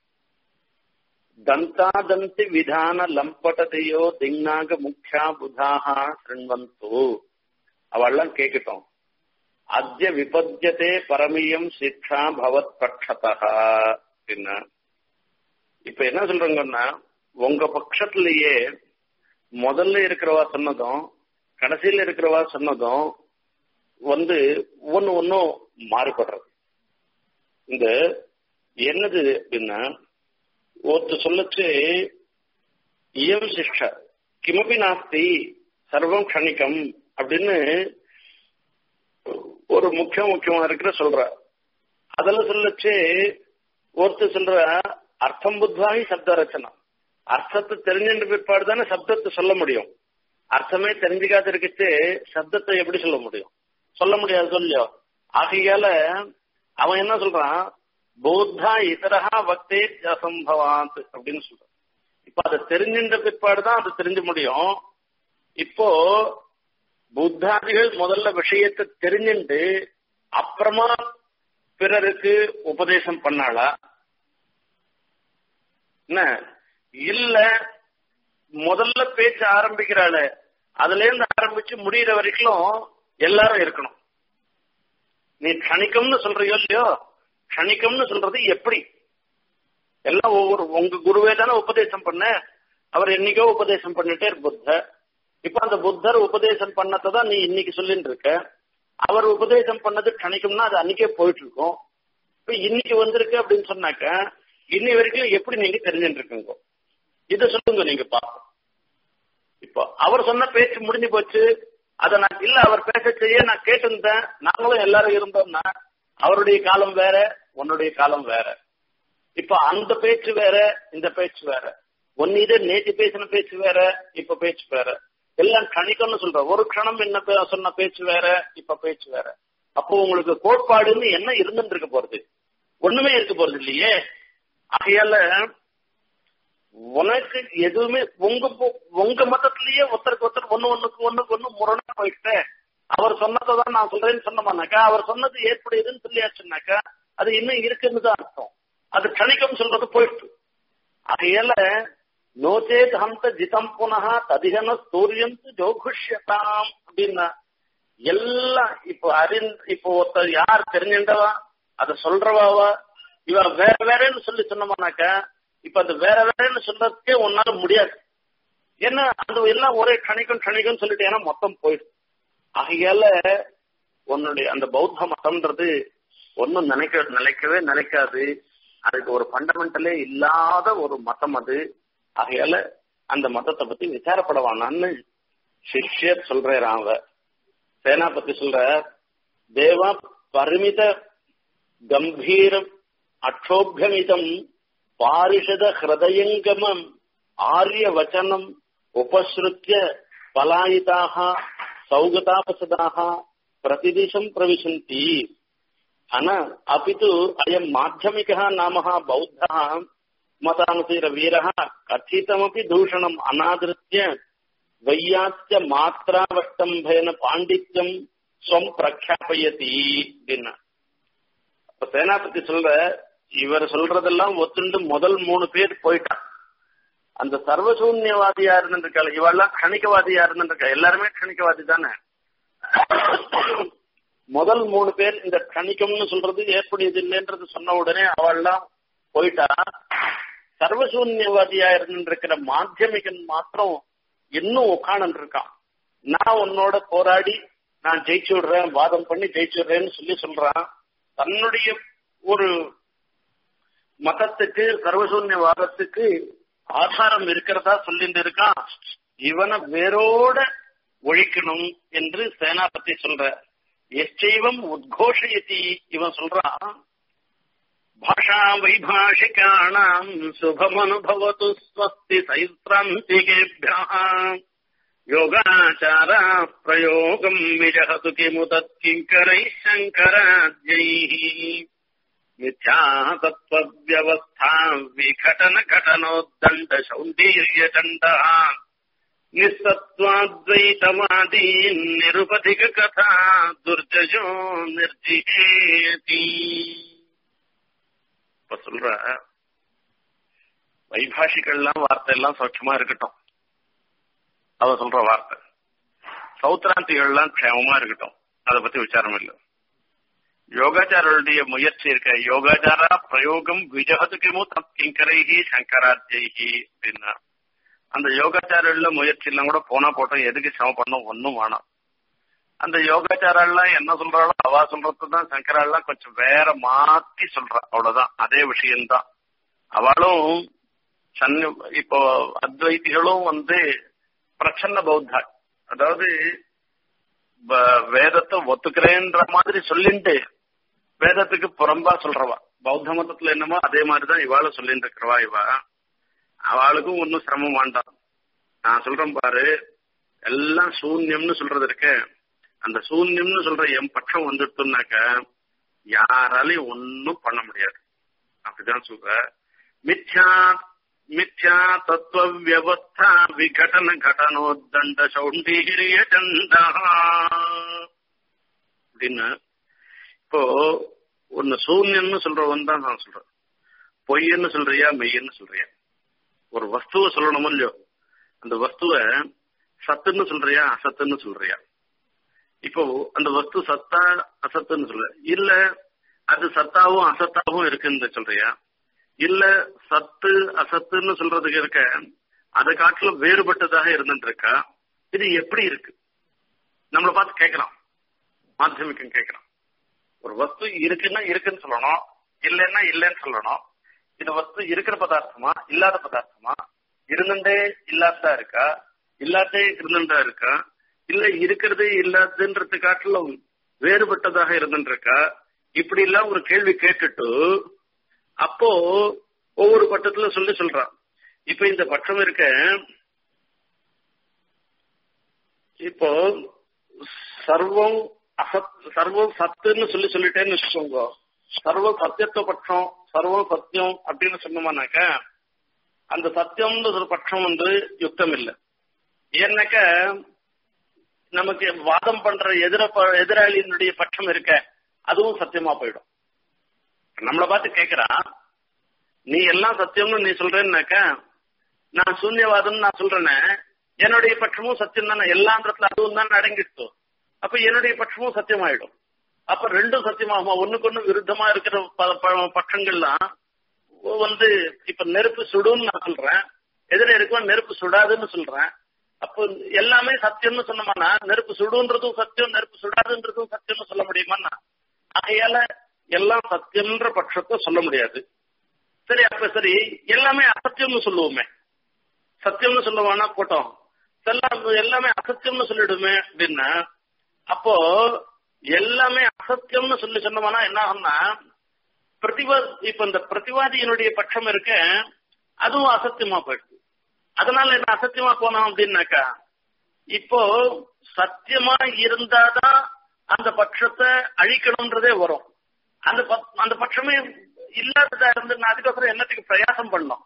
தந்தாதந்தி விதான லம்பட்டதையோ திங்னாக முக்கியா புதாக சிருண்வந்து அவெல்லாம் கேட்கட்டும் அத்திய விபத்தியதே பரமியம் சிக்ஷா பவத் பட்சதா என்ன இப்ப என்ன சொல்றாங்கன்னா உங்க பட்சத்திலேயே முதல்ல இருக்கிறவா சொன்னதும் கடைசியில இருக்கிறவா சொன்னதும் வந்து ஒன்னு ஒன்னும் மாறுபடுறது இந்த என்னது அப்படின்னா ஒருத்தர் சொல்லச்சு இயம் சிஷ்ட கிமபி நாஸ்தி சர்வம் கணிக்கம் அப்படின்னு ஒரு முக்கிய முக்கியமா இருக்கிற சொல்ற அதுல சொல்லச்சு ஒருத்தர் சொல்ற அர்த்தம் புத்வாகி சப்த ரச்சனம் அர்த்தத்தை தெரிஞ்சுட்டு பிற்பாடு தானே சப்தத்தை சொல்ல முடியும் அர்த்தமே தெரிஞ்சுக்காத இருக்குச்சு சப்தத்தை எப்படி சொல்ல முடியும் சொல்ல முடியாது சொல்லியோ ஆகையால அவன் என்ன சொல்றான் பௌத்தா இதரஹா பக்தே அசம்பவாத் அப்படின்னு சொல்றான் இப்ப அதை தெரிஞ்சின்ற பிற்பாடு தான் அது தெரிஞ்சு முடியும் இப்போ புத்தாதிகள் முதல்ல விஷயத்தை தெரிஞ்சுட்டு அப்புறமா பிறருக்கு உபதேசம் பண்ணாளா என்ன இல்ல முதல்ல பேச்ச ஆரம்பிக்கிறாள் அதுல இருந்து ஆரம்பிச்சு முடிகிற வரைக்கும் எல்லாரும் இருக்கணும் நீ கணிக்கம்னு சொல்றியோ இல்லையோ கணிக்கம்னு சொல்றது எப்படி எல்லாம் ஒவ்வொரு உங்க குருவே தானே உபதேசம் பண்ண அவர் என்னைக்கோ உபதேசம் பண்ணிட்டே புத்தர் இப்ப அந்த புத்தர் உபதேசம் பண்ணதை தான் நீ இன்னைக்கு சொல்லிட்டு இருக்க அவர் உபதேசம் பண்ணது கணிக்கும்னா அது அன்னைக்கே போயிட்டு இருக்கும் இப்ப இன்னைக்கு வந்திருக்கு அப்படின்னு சொன்னாக்க இன்னி வரைக்கும் எப்படி நீங்க தெரிஞ்சுட்டு இருக்கீங்க இதை சொல்லுங்க நீங்க பாப்போம் இப்போ அவர் சொன்ன பேச்சு முடிஞ்சு போச்சு அதை நான் இல்ல அவர் பேச செய்ய நான் கேட்டிருந்தேன் நாங்களும் எல்லாரும் இருந்தோம்னா அவருடைய காலம் வேற உன்னுடைய காலம் வேற இப்ப அந்த பேச்சு வேற இந்த பேச்சு வேற ஒன்னு இதே நேற்று பேசின பேச்சு வேற இப்ப பேச்சு வேற எல்லாம் கணிக்கம்னு சொல்ற ஒரு க்ஷணம் என்ன சொன்ன பேச்சு வேற இப்ப பேச்சு வேற அப்போ உங்களுக்கு கோட்பாடுன்னு என்ன இருந்துட்டு இருக்க போறது ஒண்ணுமே இருக்க போறது இல்லையே ஆகையால உனக்கு எதுவுமே உங்க உங்க மதத்திலேயே ஒருத்தருக்கு ஒருத்தர் ஒண்ணு ஒண்ணுக்கு ஒண்ணுக்கு ஒண்ணு முரணா போயிட்டு அவர் சொன்னதை தான் நான் சொல்றேன்னு சொன்னமானாக்கா அவர் சொன்னது ஏற்புடையதுன்னு சொல்லியாச்சுனாக்கா அது இன்னும் இருக்குன்னு தான் அர்த்தம் அது கணிக்கம் சொல்றது போயிட்டு ஆகையால நோச்சேத் ஹந்த ஜிதம் புனகா ததிகன சூரியந்து ஜோகுஷ்யதாம் அப்படின்னா எல்லாம் இப்போ அறிந் இப்போ ஒருத்தர் யார் தெரிஞ்சின்றவா அதை சொல்றவாவா இவ வேற வேறன்னு சொல்லி சொன்னோம்னாக்கா இப்ப அது வேற வேறன்னு சொல்றதுக்கே உன்னால முடியாது ஏன்னா அது எல்லாம் ஒரே கணிக்கும் கணிக்கும் சொல்லிட்டு ஏன்னா மொத்தம் போயிடும் ஆகையால உன்னுடைய அந்த பௌத்த மதம்ன்றது ஒன்னும் நினைக்க நினைக்கவே நினைக்காது அதுக்கு ஒரு ஃபண்டமெண்டலே இல்லாத ஒரு மதம் அது ஆகையால அந்த மதத்தை பத்தி விசாரப்படவானான்னு சிஷ்யர் சொல்றான் அவ சேனாபதி சொல்ற தேவ பரிமித கம்பீரம் அக்ஷோபியமிதம் பாரிஷத ஹிருதயங்கமம் ஆரிய வச்சனம் உபஸ்ருத்திய பலாயிதாக சௌகதாபசதாக பிரதிதிசம் பிரவிசந்தி ஆனா அப்பித்து அயம் மாத்தியமிக நாம பௌத்த மதானுசீர வீர கथितमपि தூஷணம் அநாதிருத்திய வையாத்திய மாத்திராவஷ்டம்பேன பாண்டித்யம் ஸ்வம் பிரக்யாபயதி அப்படின்னா இப்ப சேனாபதி சொல்ற இவர் சொல்றதெல்லாம் ஒத்துண்டு முதல் மூணு பேர் போயிட்டான் அந்த சர்வசூன்யவாதியா இருந்துருக்காள் இவெல்லாம் கணிக்கவாதியா இருந்துருக்கா எல்லாருமே கணிக்கவாதி தானே முதல் மூணு பேர் இந்த கணிக்கம்னு சொல்றது ஏற்புடையது இல்லைன்றது சொன்ன உடனே அவள்லாம் போயிட்டா சர்வசூன்யவாதியா இருந்திருக்கிற மாத்தியமிகன் மாத்திரம் இன்னும் உட்காந்து இருக்கான் நான் உன்னோட போராடி நான் ஜெயிச்சு விடுறேன் வாதம் பண்ணி ஜெயிச்சு விடுறேன்னு சொல்லி சொல்றான் தன்னுடைய ஒரு மதத்துக்கு சர்வசூன்யவாதத்துக்கு ஆதாரம் இருக்கிறதா சொல்லிட்டு இருக்கான் இவனை வேரோட ஒழிக்கணும் என்று சேனாபதி சொல்ற எச்சைவம் உத்கோஷயதி இவன் சொல்றான் பாஷா வைபாஷிகாணாம் சுபமனுபவத்து ஸ்வஸ்தி சைத்ராந்திகேபியா யோகாச்சாரா பிரயோகம் விஜகது கிமு தத்கிங்கரை சங்கராத்யைः மித்யா தத்வவ்யவஸ்தா விகடன கடனோத்தண்ட சௌந்தீர்யதண்டா நிசத்வாத்வைதவாதீ நிருபதிக கதா துர்ஜயோ நிர்ஜிஹேதி சொல்ற வைபாஷிகள்லாம் வார்த்தை எல்லாம் சௌக்கியமா இருக்கட்டும் அவ சொல்ற வார்த்தை சௌத்ராந்திகள்லாம் க்ஷேமமா இருக்கட்டும் அதை பத்தி விசாரம் இல்லை யோகாச்சாரருடைய முயற்சி இருக்க யோகாச்சார பிரயோகம் விஜகத்துக்கு கிங்கரைகி சங்கராத்தியகி அப்படின்னா அந்த யோகாச்சாரில முயற்சி எல்லாம் கூட போனா போட்டோம் எதுக்கு சிரமம் பண்ணும் ஒன்னும் வேணாம் அந்த யோகாச்சாரெல்லாம் என்ன சொல்றாளோ அவ சொல்றதுதான் சங்கராலாம் கொஞ்சம் வேற மாத்தி சொல்றா அவ்வளவுதான் அதே விஷயம்தான் அவளும் சன்னு இப்போ அத்வைதிகளும் வந்து பிரச்சன்ன பௌத்தா அதாவது வேதத்தை ஒத்துக்கிறேன்ற மாதிரி சொல்லிட்டு வேதத்துக்கு புறம்பா சொல்றவா பௌத்த மதத்துல என்னமோ அதே மாதிரிதான் இவாளும் சொல்லிட்டு இருக்கிறவா இவா அவளுக்கும் ஒன்னும் சிரமம் வேண்டாம் நான் சொல்றேன் பாரு எல்லாம் சூன்யம்னு சொல்றது இருக்க அந்த சூன்யம்னு சொல்ற என் பட்சம் வந்துட்டுனாக்க யாராலையும் ஒன்னும் பண்ண முடியாது அப்படிதான் சொல்ற மித்யா மித்யா தத்துவ வியவஸ்தா விகடன கடனோத்தண்ட சௌண்டீரிய சண்டா அப்படின்னு இப்போ ஒன்னு சூன்யம்னு சொல்றவன் தான் நான் சொல்றேன் பொய்ன்னு சொல்றியா மெய்யன்னு சொல்றியா ஒரு வஸ்துவை சொல்லணுமோ இல்லையோ அந்த வஸ்துவை சத்துன்னு சொல்றியா அசத்துன்னு சொல்றியா இப்போ அந்த வஸ்து சத்தா அசத்துன்னு சொல்ற இல்ல அது சத்தாவும் அசத்தாவும் இருக்குன்னு சொல்றியா இல்ல சத்து அசத்துன்னு சொல்றதுக்கு இருக்க அதை காட்டிலும் வேறுபட்டதாக இருந்துட்டு இருக்கா இது எப்படி இருக்கு நம்மளை பார்த்து கேட்கலாம் மாத்தியமிக்கம் கேட்கலாம் ஒரு வஸ்து இருக்குன்னா இருக்குன்னு சொல்லணும் இல்லைன்னா இல்லைன்னு சொல்லணும் இந்த வஸ்து இருக்கிற பதார்த்தமா இல்லாத பதார்த்தமா இருந்துட்டே இல்லாததா இருக்கா இல்லாதே இருந்துட்டா இருக்கா இல்ல இருக்கிறது இல்லாததுன்றது காட்டிலும் வேறுபட்டதாக இருந்துட்டு இருக்கா இப்படி எல்லாம் ஒரு கேள்வி கேட்டுட்டு அப்போ ஒவ்வொரு பட்டத்துல சொல்லி சொல்றான் இப்ப இந்த பட்சம் இருக்க இப்போ சர்வம் அசத் சர்வம் சத்துன்னு சொல்லி சொல்லிட்டேன்னு வச்சுக்கோங்க சர்வ சத்தியத்துவ பட்சம் சர்வம் சத்தியம் அப்படின்னு சொன்னோம்னாக்க அந்த சத்தியம்னு ஒரு பட்சம் வந்து யுக்தம் இல்லை ஏன்னாக்க நமக்கு வாதம் பண்ற எதிர எதிராளியினுடைய பட்சம் இருக்க அதுவும் சத்தியமா போயிடும் நம்மளை பார்த்து கேக்குறான் நீ எல்லாம் சத்தியம்னு நீ சொல்றேன்னாக்க நான் சூன்யவாதம் நான் சொல்றேனே என்னுடைய பட்சமும் சத்தியம் தானே எல்லான்றதுல அதுவும் தான் அடங்கிட்டு அப்ப என்னுடைய பட்சமும் சத்தியமாயிடும் அப்ப ரெண்டும் சத்தியமாகுமா ஒண்ணுக்கு ஒண்ணு விருத்தமா இருக்கிற பட்சங்கள்லாம் வந்து இப்ப நெருப்பு சுடுன்னு நான் சொல்றேன் எதிர இருக்கும் நெருப்பு சுடாதுன்னு சொல்றேன் அப்போ எல்லாமே சத்தியம்னு சொன்னோம்னா நெருப்பு சுடுன்றதும் சத்தியம் நெருப்பு சுடாதுன்றதும் சத்தியம்னு சொல்ல முடியுமா ஆகையால எல்லாம் சத்தியம்ன்ற பட்சத்தை சொல்ல முடியாது சரி அப்ப சரி எல்லாமே அசத்தியம்னு சொல்லுவோமே சத்தியம்னு சொல்லுவானா போட்டோம் எல்லாமே அசத்தியம்னு சொல்லிடுமே அப்படின்னா அப்போ எல்லாமே அசத்தியம்னு சொல்லி சொன்னோம்னா என்ன ஆகும்னா பிரதிவா இப்ப இந்த பிரதிவாதியினுடைய பட்சம் இருக்க அதுவும் அசத்தியமா போயிடுது அதனால என்ன அசத்தியமா போனோம் அப்படின்னாக்கா இப்போ சத்தியமா இருந்தாதான் அந்த பட்சத்தை அழிக்கணும்ன்றதே வரும் அந்த அந்த பட்சமே இல்லாததா இருந்து நான் அதுக்கப்புறம் என்னத்துக்கு பிரயாசம் பண்ணோம்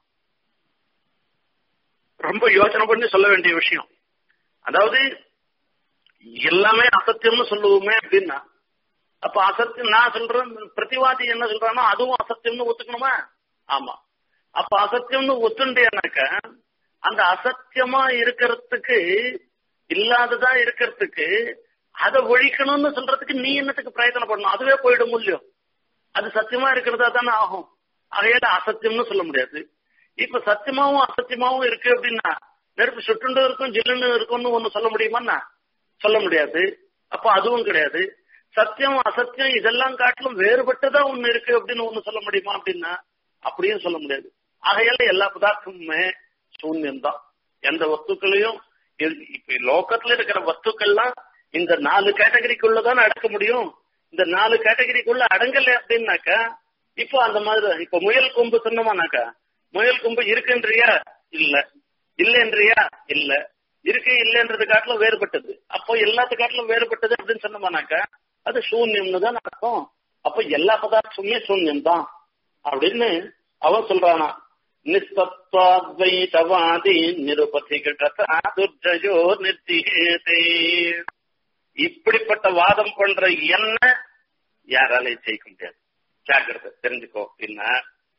ரொம்ப யோசனை பண்ணி சொல்ல வேண்டிய விஷயம் அதாவது எல்லாமே அசத்தியம்னு சொல்லுவோமே அப்படின்னா அப்ப அசத்தியம் நான் சொல்றேன் பிரதிவாதி என்ன சொல்றானோ அதுவும் அசத்தியம்னு ஒத்துக்கணுமா ஆமா அப்ப அசத்தியம்னு ஒத்துண்டேனாக்க அந்த அசத்தியமா இருக்கிறதுக்கு இல்லாததா இருக்கிறதுக்கு அதை ஒழிக்கணும்னு சொல்றதுக்கு நீ என்னத்துக்கு பிரயத்தனம் பண்ணணும் அதுவே போயிடும் இல்லையோ அது சத்தியமா இருக்கிறதா தானே ஆகும் அதையால அசத்தியம்னு சொல்ல முடியாது இப்ப சத்தியமாவும் அசத்தியமாவும் இருக்கு அப்படின்னா நெருப்பு சுட்டுண்டு இருக்கும் ஜில்லுன்னு இருக்கும்னு ஒண்ணு சொல்ல முடியுமா சொல்ல முடியாது அப்ப அதுவும் கிடையாது சத்தியம் அசத்தியம் இதெல்லாம் காட்டிலும் வேறுபட்டதா ஒண்ணு இருக்கு அப்படின்னு ஒண்ணு சொல்ல முடியுமா அப்படின்னா அப்படியும் சொல்ல முடியாது ஆகையால எல்லா பதார்த்தமுமே சூன்யம்தான் எந்த வஸ்துக்களையும் இப்ப லோக்கத்துல இருக்கிற வஸ்துக்கள்லாம் இந்த நாலு கேட்டகரிக்குள்ளதான் அடக்க முடியும் இந்த நாலு கேட்டகரிக்குள்ள அடங்கல அப்படின்னாக்கா இப்போ அந்த மாதிரி இப்ப முயல் கொம்பு சொன்னோமானாக்கா முயல் கொம்பு இருக்குன்றியா இல்ல இல்லைன்றியா இல்ல இருக்கு இல்லைன்றது காட்டிலும் வேறுபட்டது அப்போ எல்லாத்து காட்டிலும் வேறுபட்டது அப்படின்னு சொன்னோமானாக்கா அது சூன்யம்னு தான் அர்த்தம் அப்போ எல்லா பதார்த்தமுமே சூன்யம் தான் அப்படின்னு அவன் சொல்றானா நிஸ்தத்வாத்வைதவாதி நிருபதிகோ நிர்த்திகேதே இப்படிப்பட்ட வாதம் பண்ற என்ன யாராலையும் ஜெயிக்க முடியாது ஜாக்கிரதை தெரிஞ்சுக்கோ அப்படின்னா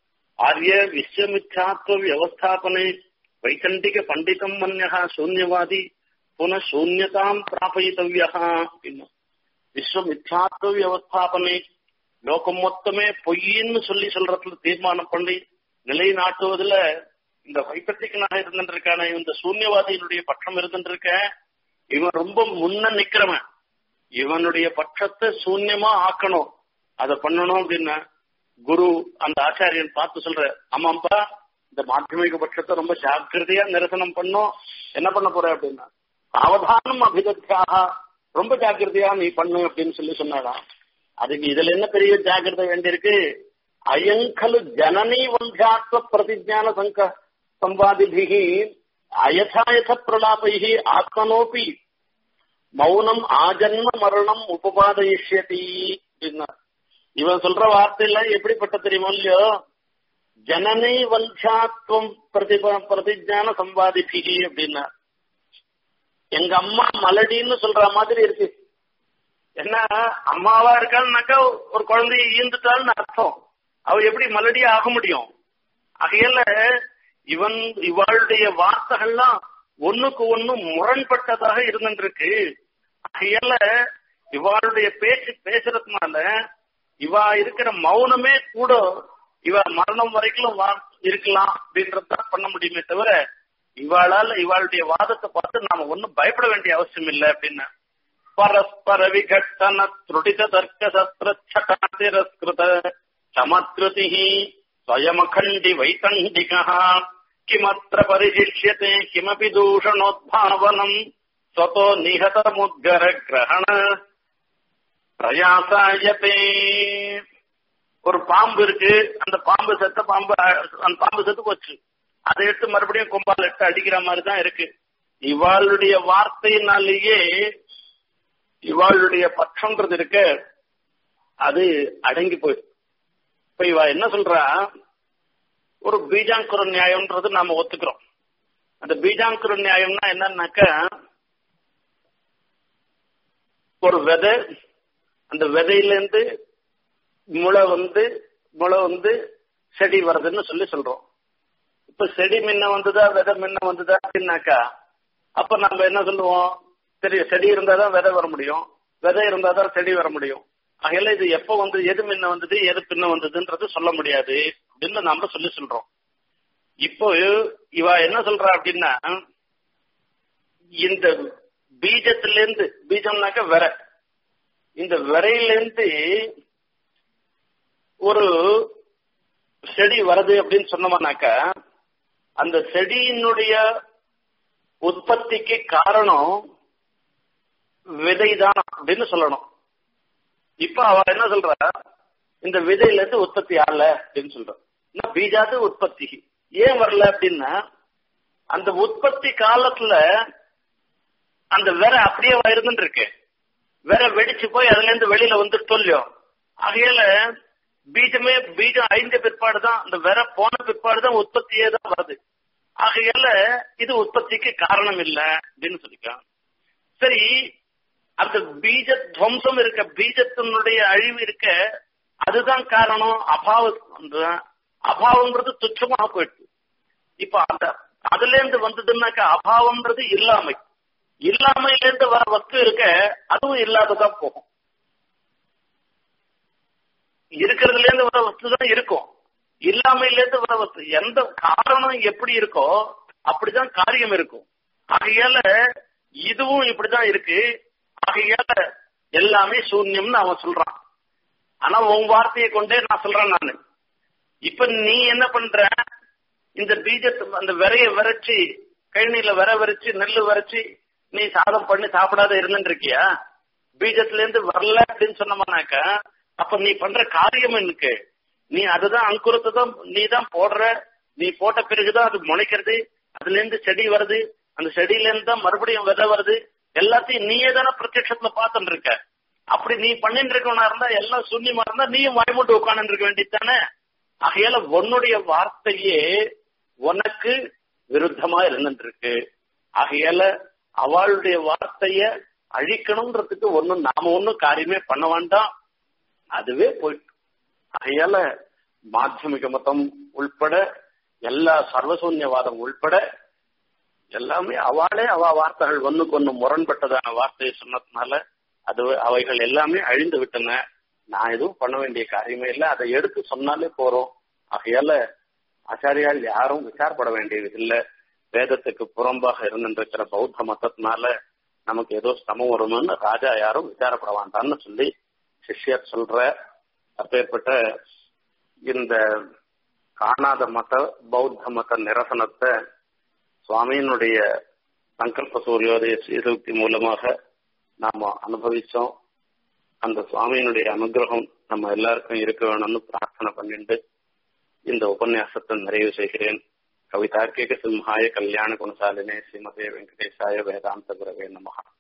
ஆரிய விஸ்வமித்யாத்வ வியவஸ்தாபனே வைகண்டிக பண்டிதம் மன்யா சூன்யவாதி புன சூன்யதாம் பிராபயித்தவியா இன்னும் விஸ்வமித்யாத்வ வியவஸ்தாபனே லோகம் மொத்தமே பொய்ன்னு சொல்லி சொல்றதுல தீர்மானம் பண்ணி நிலைநாட்டுவதுல இந்த வைப்பத்திகனாக இருந்துருக்கான இந்த சூன்யவாதியினுடைய பட்சம் இருந்துருக்க இவன் ரொம்ப முன்ன நிக்கிறவன் இவனுடைய பட்சத்தை சூன்யமா ஆக்கணும் அதை பண்ணணும் அப்படின்னா குரு அந்த ஆச்சாரியன் பார்த்து சொல்ற ஆமாப்பா இந்த மாத்தியமிக பட்சத்தை ரொம்ப ஜாக்கிரதையா நிரசனம் பண்ணும் என்ன பண்ண போற அப்படின்னா அவதானம் அபிதத்தியாக ரொம்ப ஜாக்கிரதையா நீ பண்ணு அப்படின்னு சொல்லி சொன்னாலாம் அதுக்கு இதுல என்ன பெரிய ஜாக்கிரதை வேண்டியிருக்கு அயங்கலு ஜனனி வந்தாத்வ பிரதிஜான சங்க சம்பாதிபிகி அயதாயத பிரலாபைகி ஆத்மனோபி மௌனம் ஆஜன்ம மரணம் உபபாதயிஷ்யதி அப்படின்னா இவன் சொல்ற வார்த்தையில எப்படிப்பட்ட தெரியுமோ இல்லையோ ஜனனி வந்தாத்வம் பிரதிப பிரதிஜான சம்பாதிபிகி அப்படின்னா எங்க அம்மா மலடின்னு சொல்ற மாதிரி இருக்கு என்ன அம்மாவா இருக்கான்னாக்கா ஒரு குழந்தைய ஈந்துட்டான்னு அர்த்தம் அவ எப்படி மலடியா ஆக முடியும் ஆகையால இவன் இவாளுடைய வார்த்தைகள்லாம் ஒண்ணுக்கு ஒண்ணு முரண்பட்டதாக இருந்துருக்கு ஆகையால இவாளுடைய பேச்சு பேசுறதுனால இவா இருக்கிற மௌனமே கூட இவ மரணம் வரைக்கும் இருக்கலாம் அப்படின்றதுதான் பண்ண முடியுமே தவிர இவாளால இவாளுடைய வாதத்தை பார்த்து நாம ஒன்னும் பயப்பட வேண்டிய அவசியம் இல்லை அப்படின்னு பரஸ்பர விகட்டன துருடித தர்க்க சஸ்திர சட்டாதிரஸ்கிருத சமத்ருதி ஸ்வயமகண்டி வைகண்டிகா கிமத்திர பரிசிஷ்யத்தை கிமபி தூஷணோத்பாவனம் ஸ்வதோ நிகதமுத்கர கிரகண பிரயாசாயத்தே ஒரு பாம்பு இருக்கு அந்த பாம்பு செத்த பாம்பு அந்த பாம்பு செத்து போச்சு அதை எடுத்து மறுபடியும் கொம்பால் எடுத்து அடிக்கிற மாதிரி தான் இருக்கு இவாளுடைய வார்த்தையினாலேயே இவாளுடைய பட்சம்ன்றது இருக்க அது அடங்கி போயிடும் இப்ப இவ என்ன சொல்றா ஒரு பீஜாங்குர நியாயம்ன்றது நாம ஒத்துக்கிறோம் அந்த பீஜாங்குர நியாயம்னா என்னன்னாக்க ஒரு விதை அந்த விதையிலேருந்து முளை வந்து முளை வந்து செடி வருதுன்னு சொல்லி சொல்றோம் இப்ப செடி முன்ன வந்ததா விதை முன்ன வந்ததா அப்படின்னாக்கா அப்ப நம்ம என்ன சொல்லுவோம் சரி செடி இருந்தாதான் விதை வர முடியும் விதை இருந்தாதான் செடி வர முடியும் ஆகையில இது எப்ப வந்து எது முன்ன வந்தது எது பின்ன வந்ததுன்றது சொல்ல முடியாது அப்படின்னு நாம சொல்லி சொல்றோம் இப்போ இவ என்ன சொல்றா அப்படின்னா இந்த பீஜத்திலேருந்து பீஜம்னாக்க விரை இந்த விரையிலேருந்து ஒரு செடி வருது அப்படின்னு சொன்னோம்னாக்கா அந்த செடியினுடைய உற்பத்திக்கு காரணம் விதைதான் அப்படின்னு சொல்லணும் இப்ப அவ என்ன சொல்ற இந்த விதையில இருந்து உற்பத்தி ஆகல அப்படின்னு சொல்ற பீஜாது உற்பத்தி ஏன் வரல அப்படின்னா அந்த உற்பத்தி காலத்துல அந்த விரை அப்படியே இருந்துட்டு இருக்கு விரை வெடிச்சு போய் அதுல இருந்து வெளியில வந்துட்டோம் இல்லையோ ஆகையால பீஜமே பீஜம் ஐந்த பிற்பாடு தான் அந்த விரை போன பிற்பாடு தான் உற்பத்தியே தான் வருது ஆகையால இது உற்பத்திக்கு காரணம் இல்ல அப்படின்னு சொல்லிக்கலாம் சரி அந்த பீஜ துவம்சம் இருக்க பீஜத்தினுடைய அழிவு இருக்க அதுதான் காரணம் அபாவம் அபாவம்ன்றது துச்சமாக போயிடுது இப்ப அந்த அதுல இருந்து வந்ததுன்னாக்கா அபாவம்ன்றது இல்லாமை இல்லாமையில இருந்து வர வஸ்து இருக்க அதுவும் இல்லாததான் போகும் இருக்கிறதுல இருந்து வர வஸ்து தான் இருக்கும் இல்லாமையில இருந்து வர வஸ்து எந்த காரணம் எப்படி இருக்கோ அப்படிதான் காரியம் இருக்கும் ஆகையால இதுவும் இப்படிதான் இருக்கு ஆகையால எல்லாமே சூன்யம்னு அவன் சொல்றான் ஆனா உன் வார்த்தையை கொண்டே நான் சொல்றேன் நானு இப்ப நீ என்ன பண்ற இந்த பீஜத்தை அந்த விரைய விரைச்சி கழனியில விரை வரைச்சு நெல்லு வரைச்சு நீ சாதம் பண்ணி சாப்பிடாத இருந்துட்டு இருக்கியா பீஜத்துல இருந்து வரல அப்படின்னு சொன்னோம்னாக்க அப்ப நீ பண்ற காரியம் எனக்கு நீ அதுதான் அங்குரத்தை தான் நீ தான் போடுற நீ போட்ட பிறகுதான் அது முளைக்கிறது அதுல இருந்து செடி வருது அந்த செடியில இருந்து தான் மறுபடியும் விதை வருது எல்லாத்தையும் நீயே தானே பிரத்யட்சத்துல பார்த்துட்டு இருக்க அப்படி நீ பண்ணிட்டு இருக்கவனா இருந்தா எல்லாம் சூன்யமா இருந்தா நீயும் வாய்மூட்டு உட்காந்து இருக்க வேண்டியதானே ஆகையால உன்னுடைய வார்த்தையே உனக்கு விருத்தமா இருந்துட்டு இருக்கு ஆகையால அவளுடைய வார்த்தைய அழிக்கணும்ன்றதுக்கு ஒன்னும் நாம ஒன்னும் காரியமே பண்ண வேண்டாம் அதுவே போயிட்டு ஆகையால மாத்தியமிக மதம் உள்பட எல்லா சர்வசூன்யவாதம் உள்பட எல்லாமே அவளே அவ வார்த்தைகள் ஒண்ணுக்கு ஒண்ணு முரண்பட்டதான வார்த்தையை சொன்னதுனால அது அவைகள் எல்லாமே அழிந்து விட்டன நான் எதுவும் பண்ண வேண்டிய காரியமே இல்லை அதை எடுத்து சொன்னாலே போறோம் ஆகையால ஆச்சாரியால் யாரும் விசாரப்பட வேண்டியது இல்லை வேதத்துக்கு புறம்பாக இருந்திருக்கிற பௌத்த மதத்தினால நமக்கு ஏதோ சமம் வரும்னு ராஜா யாரும் விசாரப்பட வேண்டாம்னு சொல்லி சிஷ்யர் சொல்ற அப்பேற்பட்ட இந்த காணாத மத பௌத்த மத நிரசனத்தை சுவாமியினுடைய சங்கல்ப சூரியோதய சீர்திருத்தி மூலமாக நாம அனுபவிச்சோம் அந்த சுவாமியினுடைய அனுகிரகம் நம்ம எல்லாருக்கும் இருக்க வேணும்னு பிரார்த்தனை பண்ணிட்டு இந்த உபன்யாசத்தை நிறைவு செய்கிறேன் கவிதார்க்கிக சிம்ஹாய கல்யாண குணசாலினே ஸ்ரீமதே வெங்கடேசாய வேதாந்த குரவே நமகா